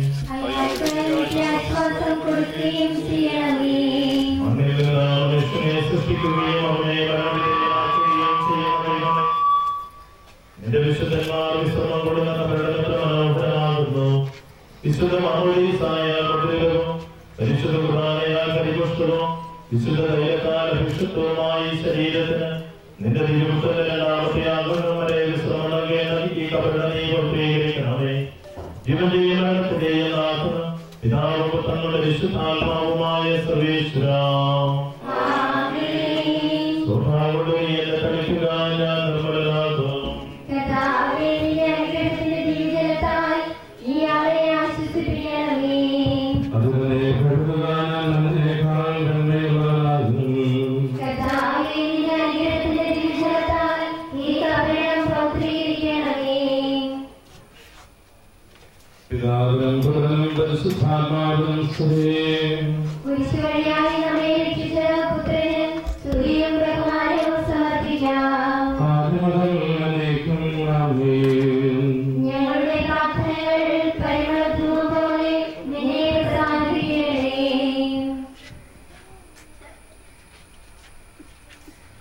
ആശ്വാസം കൊടുക്കുകയും ചെയ്യണമേ മണ്ണിൽ നിന്ന് മനുഷ്യനെ സൃഷ്ടിക്കുകയും അവനെ മരണവിധേയനാക്കുകയും ചെയ്യണമേ നിന്റെ വിശുദ്ധന്മാർ വിശ്രമം കൊടുക്കുന്ന പ്രകടനത്തിൽ മനോഹരമാകുന്നു വിശുദ്ധ മഹോദീസായ പ്രതിരവും പരിശുദ്ധ കുർബാനയാൽ പരിപുഷ്ടവും വിശുദ്ധ ധൈര്യത്താൽ അഭിഷിക്തവുമായ ഈ ശരീരത്തിന് നിന്റെ തിരുമുത്തന്റെ രണ്ടാമത്തെ ആഗ്രഹം വരെ വിശ്രമം നൽകേണ്ട ഈ കപട നീ പൂർത്തീകരിക്കണമേ ജീവന്റെയും മരണത്തിന്റെയും നാഥന് പിതാവും പുത്രങ്ങളുടെ വിശുദ്ധാത്മാവുമായ സർവേശ്വര സ്വഭാവം എന്നെ തളിക്കുക ഞാൻ നിർമ്മലനാകും കർത്താവേ, നിന്റെ അനുഗ്രഹത്തിന്റെ ദീർഘത്താൽ ഇയാളെ ആശ്വസിപ്പിക്കണമേ അതുപോലെ കഴുകുവാൻ നല്ലതിനേക്കാൾ നന്മയുള്ളതാകുന്നു കർത്താവേ, നിന്റെ അനുഗ്രഹത്തിന്റെ ദീർഘത്താൽ ഈ കപടം പൗത്രീകരിക്കണമേ പിതാവിനും പുത്രനും പരിശുദ്ധാത്മാവിനും സ്തുതി കുരിശ് വഴിയായി നമ്മെ രക്ഷിച്ച പുത്രന് സ്തുതിയും ബഹുമാനവും സമർപ്പിക്കാം ആദ്യമുതൽ എന്നേക്കും ആമേൻ. ഞങ്ങളുടെ പ്രാർത്ഥനകൾ പരിമളധൂപം പോലെ നിന്നെ പ്രസാദിപ്പിക്കണമേ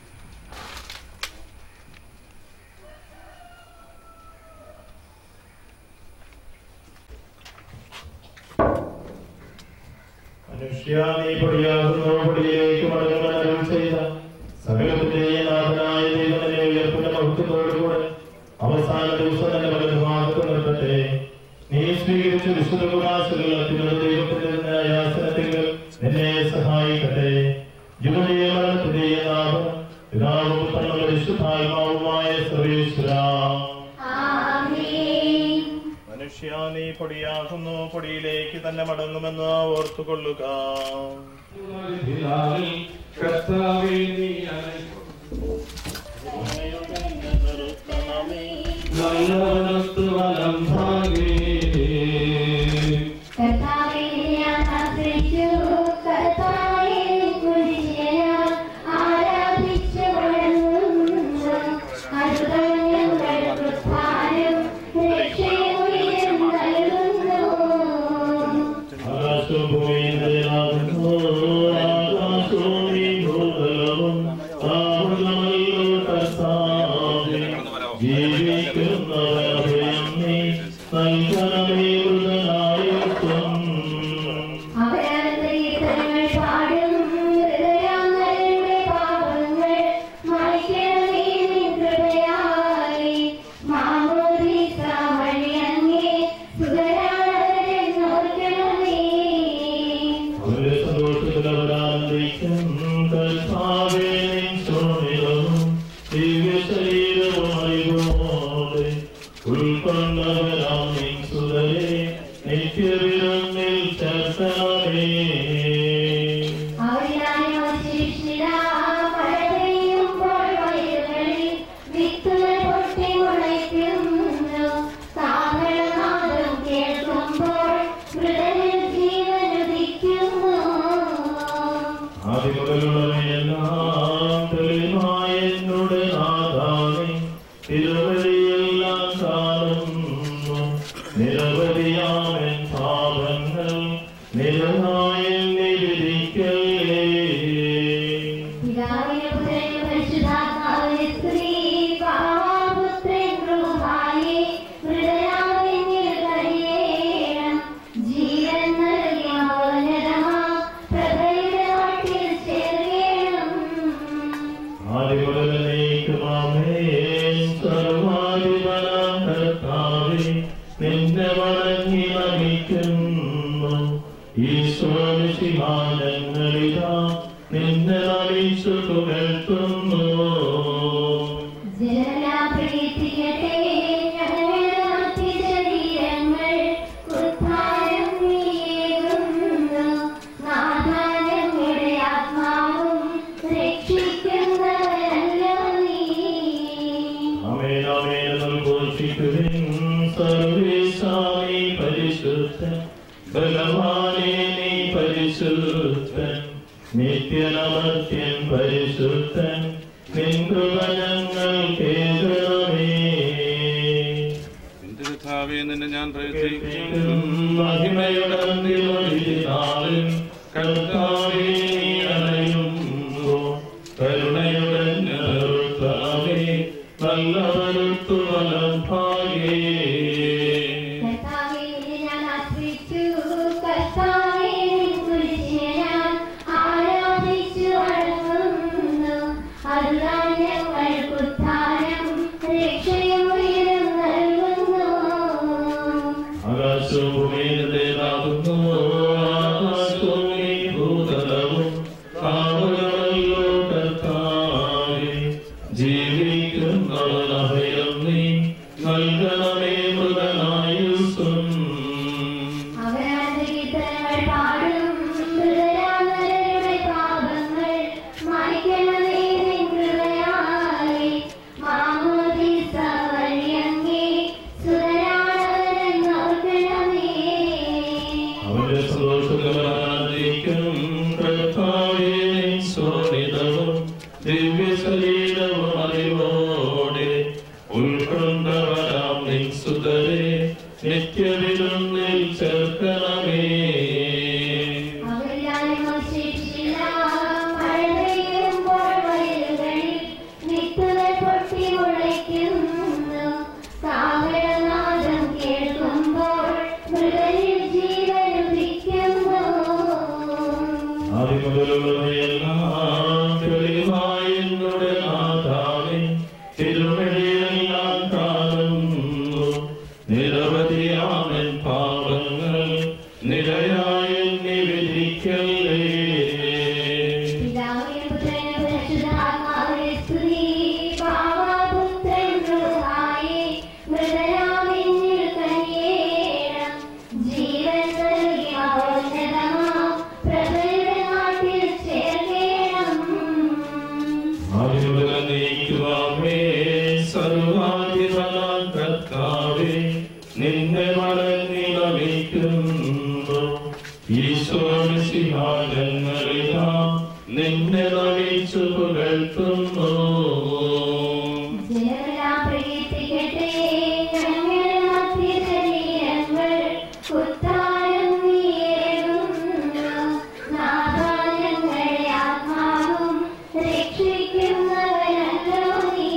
മനുഷ്യാനീ പൊടിയാകുന്നു പൊടിയിലേക്ക് മടങ്ങുവാൻ ചെയ്ത സകലത്തിന്റെയും നാഥനായ ദൈവത്തിനെ ഉയർപ്പിന്റെ മഹത്വത്തോടുകൂടെ അവസാന ദിവസം തന്നെ വലതുഭാഗത്ത് നിർത്തട്ടെ നീ സ്വീകരിച്ച വിശുദ്ധ കുമാസുകൾ അത്യുന്നത ദൈവത്തിന്റെ ന്യായാസനത്തിൽ നിന്നെ സഹായിക്കട്ടെ യുവതിയെ മരണത്തിന്റെയും നാഥം പിതാവും പുത്രനും പരിശുദ്ധാത്മാവുമായ സർവേശ്വര മനുഷ്യ നീ പൊടിയാകുന്നു പൊടിയിലേക്ക് തന്നെ മടങ്ങുമെന്ന് ഓർത്തുകൊള്ളുക കർത്താവേ നീ വലം ഭാഗേ കർത്താവേ ഞാൻ ആശ്രയിച്ചു കർത്താവേ കുരിശിനെ ഞാൻ ആരാധിച്ചു വണങ്ങുന്നു അതുകൾ ഞങ്ങൾക്ക് ഭാരം രക്ഷയും നൽകുന്നു ആകാശവും ഭൂമിയും ദയവാകുന്നു ആകാശവും നീ ഭൂതലവും ആവുന്നവല്ലോ കർത്താവേ ജീവിക്കുന്നവരഭയം നീ നൽകണമേ മൃതനായുക്തം അവരന്തരീക്ഷങ്ങൾ പാടും ഹൃദയാന്തരങ്ങളുടെ പാപങ്ങൾ മായ്ക്കണമേ നിൻ കൃപയായി മാമോദീസ വഴി അങ്ങേ സുതരാണവരെന്നോർക്കണമേ അവരുടെ സന്തോഷത്തിൽ അവരാനന്ദിക്കും കർത്താവേ നിൻ ശോണിതവും ദിവ്യശരീരവും അറിവോടെ ഉൾക്കൊണ്ടവരാം നിൻ സുതരെ നിത്യവിരുന്നിൽ ചേർക്കണമേ അവരിലായോ ശിക്ഷിതാ മഴപെയ്യുമ്പോൾ വയലുകളിൽ വിത്തുകൾ പൊട്ടി മുളയ്ക്കുന്നു കാഹളനാദം കേൾക്കുമ്പോൾ മൃതനിൽ ജീവനുദിക്കുന്നു ആദിമുതലുള്ളവയെല്ലാം തെളിവായ എന്നോട് നാഥാനെ തിരുവഴിയെല്ലാം കാണുന്നു നിരവധിയാമൻ പാപങ്ങൾ നിരനായ നിവിധിക്കലേ പിതാവിന് പുത്രന് പരിശുദ്ധാത്മാവിന് സ്ത്രീ പാവാപുത്രൻ കൃപായി മൃതനാവിനിൽ കഴിയേണം ജീവൻ നൽകിയ മൗനതമാ പ്രഭയുടെ നാട്ടിൽ ചേർക്കണം നിന്നെ വണങ്ങി നമിക്കുന്നു ഈശ്വരശിഹാനങ്ങളിതാ നിന്നെ നമിച്ചു പുകഴ്ത്തുന്നു ജനലാപ്രീതിയട്ടെ ഞങ്ങളുടെ മറ്റ് ശരീരങ്ങൾ ഉദ്ധാരം നീയേകുന്നു നാഥാനങ്ങളുടെ ആത്മാവും രക്ഷിക്കുന്നവരല്ലോ നീ അമേനാമേനം ഘോഷിക്കുവിൻ സർവേശാമി പരിശുദ്ധൻ ബലവാനേ നീ പരിശുദ്ധൻ നിത്യനമർത്യൻ പരിശുദ്ധൻ നിൻകൃപനങ്ങൾ കേൾക്കണമേ നിന്റെ കഥാവേ നിന്നെ ഞാൻ പ്രയത്നിക്കും മഹിമയുടെ നാളിൽ കർത്താവേ നീ അണയുന്നു കരുണയുടെ നിർത്താവേ നല്ലവരുത്തു വലഭാഗേ കർത്താവേ ഞാൻ ആശ്രയിച്ചു കർത്താവേ കുരിശിനെ ഞാൻ ആരാധിച്ചു വണങ്ങുന്നു അതുതാൻ ഞങ്ങൾക്ക് ഉദ്ധാരം രക്ഷയും ഉയരം നൽകുന്നു ആകാശവും ഭൂമിയിലേതാകുന്നു ആകാശവും നീ ഭൂതലവും കാവലല്ലോ കർത്താവേ ജീവിക്കുന്നവൻ അഭയം നീ നൽകണമേ മൃതനായുസ്സും അവരാന്തരീക്ഷങ്ങൾ പാടും ഹൃദയാന്തരരുടെ പാപങ്ങൾ മായ്ക്കണമേ നിൻ കൃപയായി മാമോദീസ വഴി അങ്ങേ സുതരാണവരെന്നോർക്കണമേ അവന്റെ സന്തോഷത്തിലും കർത്താവേ സ്വർണിതവും ദിവ്യശരീരവും അറിവോടെ ഉൾക്കൊണ്ടവരാം നിൻ സുതരെ നിത്യവിരുന്നിൽ ചേർക്കണമേ അവരിലായോ ശിക്ഷിത മഴ പെയ്യുമ്പോൾ വയലുകളിൽ വിത്തുകൾ പൊട്ടി മുളയ്ക്കുന്നു കാവലനാദം കേൾക്കുമ്പോൾ മൃഗനിൽ ജീവനുദിക്കുന്നു ആദ്യമുതലേ സർവാധിപനാം കർത്താവേ നിന്നെ മടങ്ങി നമിക്കുന്നു ഈശോമിസിഹാരങ്ങളിതാ നിന്നെ നമിച്ചു പുകഴ്ത്തുന്നു ജനമെല്ലാം പ്രീതിക്കട്ടെ ഞങ്ങൾ മധ്യശരീരങ്ങൾ ഉത്താരം നീയേകുന്നു നാഥാ ഞങ്ങളെ ആത്മാവും രക്ഷിക്കുന്നവനല്ലോ നീ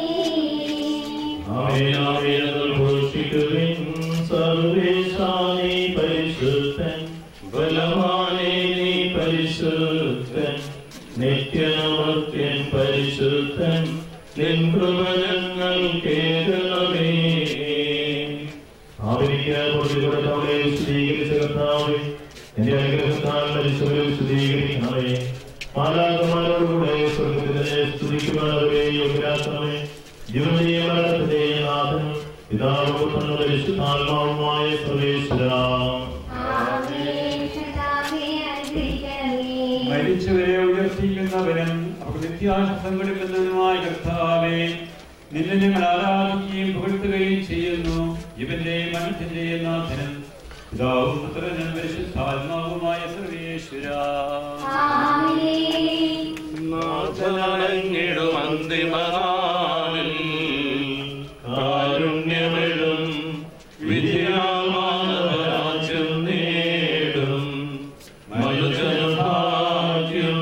ആമേനാമേനകൾ ഘോഷിക്കുവിൻ സർവേശാനി പരിശുദ്ധൻ ബലവാനേ നീ പരിശുദ്ധൻ നിത്യനമർത്യൻ പരിശുദ്ധൻ നിൻ കൃപനങ്ങൾ കേൾക്കണമേ ആവരിക്കാൻ പൊട്ടിക്കൊടുത്തവളെ വിശദീകരിച്ച കർത്താവേ എന്റെ അനുഗ്രഹത്താൽ മരിച്ചവരെ വിശദീകരിക്കണമേ മാലാകമാരോടുകൂടെ സ്വർഗത്തിനെ സ്തുതിക്കുവാനവരെ യോഗ്യരാക്കണമേ ജീവനെയും മരണത്തിന്റെയും നാഥൻ പിതാവും പരിശുദ്ധാത്മാവുമായ സർവേശ്വര ആമേൻ കർത്താവേ അനുഗ്രഹിക്കണമേ മരിച്ചവരെ ഉയർത്തിക്കുന്നവനും അവർക്ക് നിത്യാശം കൊടുക്കുന്നതിനുമായ കർത്താവേ നിന്നെ ഞങ്ങൾ ആരാധിക്കുകയും പുകഴ്ത്തുകയും ചെയ്യുന്നു ഇവന്റെ മനസ്സിന്റെയും നാഥനും പിതാവും പുത്രനും പരിശുദ്ധാത്മാവുമായ സർവേശ്വര ആമേൻ നാഥനടങ്ങിടും അന്തിമനാളിൽ കാരുണ്യമെഴും വിദ്യാമാനവരാജ്യം നേടും മനുജനഭാഗ്യം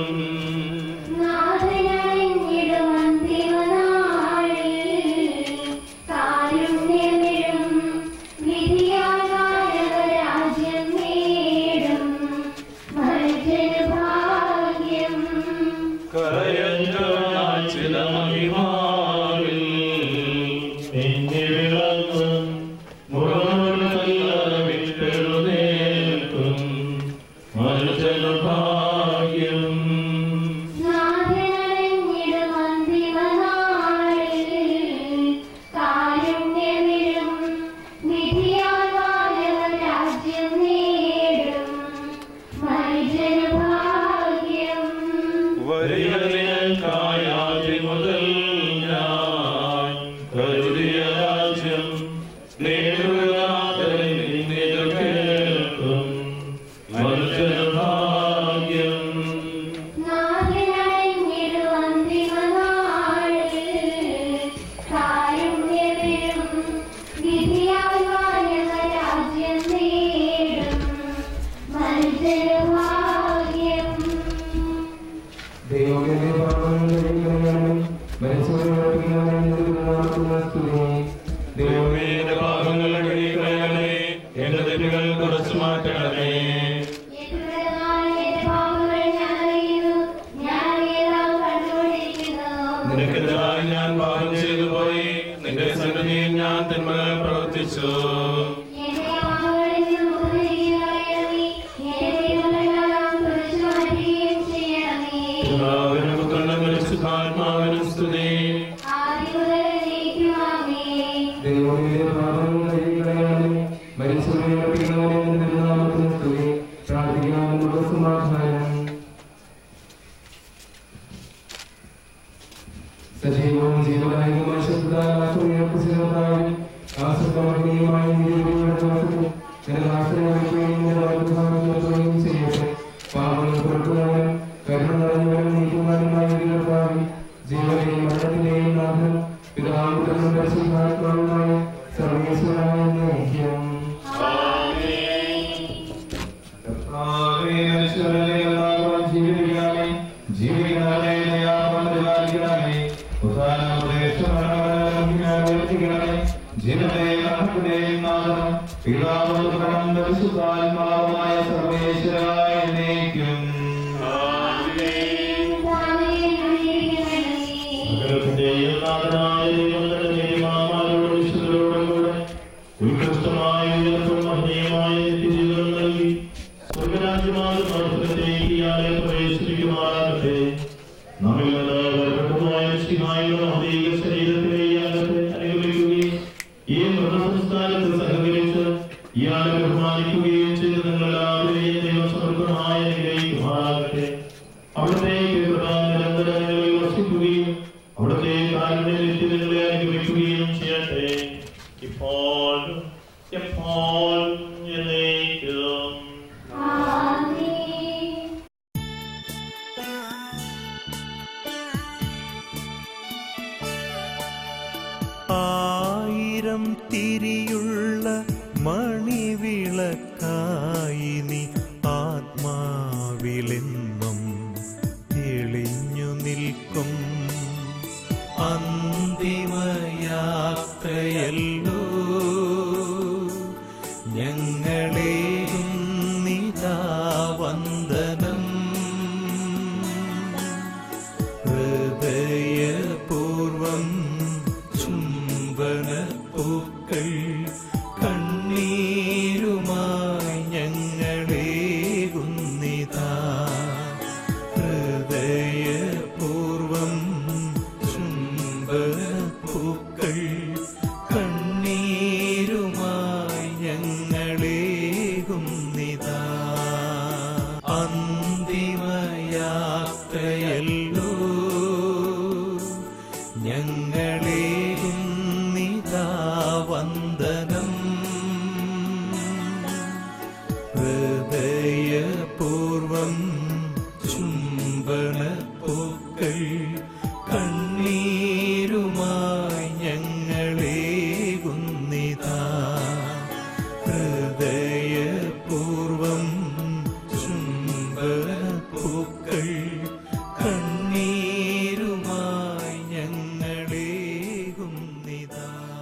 നാഥനണിഞ്ഞിടും അന്തിമനാളിൽ കാരുണ്യമിഴും വിധിയാകാരവരാജ്യം നേടും മനുജനഭാഗ്യം കരയഞ്ചനായി ചില മഹിമാവിൽ എന്നെ വിളങ്ങും മുറവിട്ടെഴുന്നേൽക്കും മനുജനഭാഗ്യം നാഥനണിഞ്ഞിടും അന്തിമനാളിൽ കാരുണ്യമിഴും വിധിയാകാരവരാജ്യം നേടും മനുജനഭാഗ്യം വരികൾക്കായാതി മുതൽ ഞാൻ കരുതിയ രാജ്യം നേടുകാതെ നിന്നിതു കേൾക്കും മനുജനഭാഗ്യം നാഥനണിഞ്ഞിടും അന്തിമനാളിൽ കാരുണ്യമിഴും വിധിയാകാരവരാജ്യം നേടും മനുജനഭാഗ്യം ദൈവത്തിന്റെ ദൈവമേ എന്റെ പാപങ്ങൾ കഴിക്കണമേ എന്റെ തെറ്റുകൾ കുറച്ചു മാറ്റണമേ നിനക്കെതിരായി ഞാൻ പാപം ചെയ്തു പോയി നിന്റെ സന്നിധിയിൽ ഞാൻ തിന്മകൾ പ്രവർത്തിച്ചു പിതാവിനും പുത്രനും പരിശുദ്ധാത്മാവിനും സ്തുതി ദൈവത്തിന്റെ പാപങ്ങൾ കഴിക്കണമേ മരിച്ചവരെ നാമത്തിന് സ്തുതി പ്രാർത്ഥിക്കാനുള്ള സമാധാനം സജീവവും ജീവനായകമായ ശബ്ദായ ആസക്തമഹനീയമായ നീതിയുടെ ജനനാശനയും ചെയ്യട്ടെ പാപങ്ങൾ പുറത്തുവാനും കരുണ നിറഞ്ഞവരും നീക്കുവാനുമായ കർത്താവ് ജീവനെയും മരണത്തിന്റെയും നാഥൻ പിതാവുത്തനും പരിശുദ്ധാത്മാവുമായ സർവേശ്വരായ നയിക്കും പരിശുദ്ധാത്മാവുമായ സർവേശ്വരായ നയിക്കും സകലത്തിന്റെയും നാഥനായ ദൈവങ്ങളുടെ നീതിമാന്മാരോടും വിശുദ്ധരോടും കൂടെ ഉത്കൃഷ്ടമായ ഉയർപ്പും മഹനീയമായ നിത്യജീവനം നൽകി സ്വർഗരാജ്യമാകുന്ന സ്വർഗത്തിലേക്ക് ഇയാളെ പ്രവേശിപ്പിക്കുമാറാകട്ടെ നമ്മിൽ നിന്ന് വേർപെട്ടുപോയ മിശിഹായുടെ മഹനീയ ശരീരത്തിലെ ഇയാളത്തെ അനുഗമിക്കുകയും ഈ മൃതസംസ്കാരത്തിൽ സഹകരിച്ച് ഇയാളെ ബഹുമാനിക്കുകയും ചെയ്ത് നിങ്ങളെല്ലാവരെയും ദൈവസമർപ്പണമായി അനുഗ്രഹിക്കുമാറാകട്ടെ അവിടത്തേക്ക് കൃപ നിരന്തരം നിങ്ങളിൽ വസിക്കുകയും അവിടുത്തെ കാരുണ്യനിത്യ നിങ്ങളെ അനുഗ്രഹിക്കുകയും ചെയ്യട്ടെ ഇപ്പോൾ എപ്പോൾ എന്നേക്കും ആയിരം തിരിയുള്ള മണിവിളക്കായി നീ ആത്മാവിലെന്നും തെളിഞ്ഞു നിൽക്കും അന്തിമയാത്രയല്ലോ ഞങ്ങളെയും നിതാ വന്ദനം ഹൃദയപൂർവം ചുംബന പൂക്കൾ കണ്ണീരുമായി ഞങ്ങളേകുന്നിതാ ഹൃദയപൂർവം ചുംബന പൂക്കൾ കണ്ണീരുമായി ഞങ്ങളേകുന്നിതാ അന്തിമയാത്രയല്ലോ ഞങ്ങളേകും നിതാ വന്ദനം ഹൃദയപൂർവം ചുംബന പൂക്കൾ കണ്ണീരുമായി ഞങ്ങളേകുന്നിതാ ഹൃദയപൂർവം ചുംബന പൂക്കൾ കണ്ണീരുമായി ഞങ്ങളേകുന്നിതാ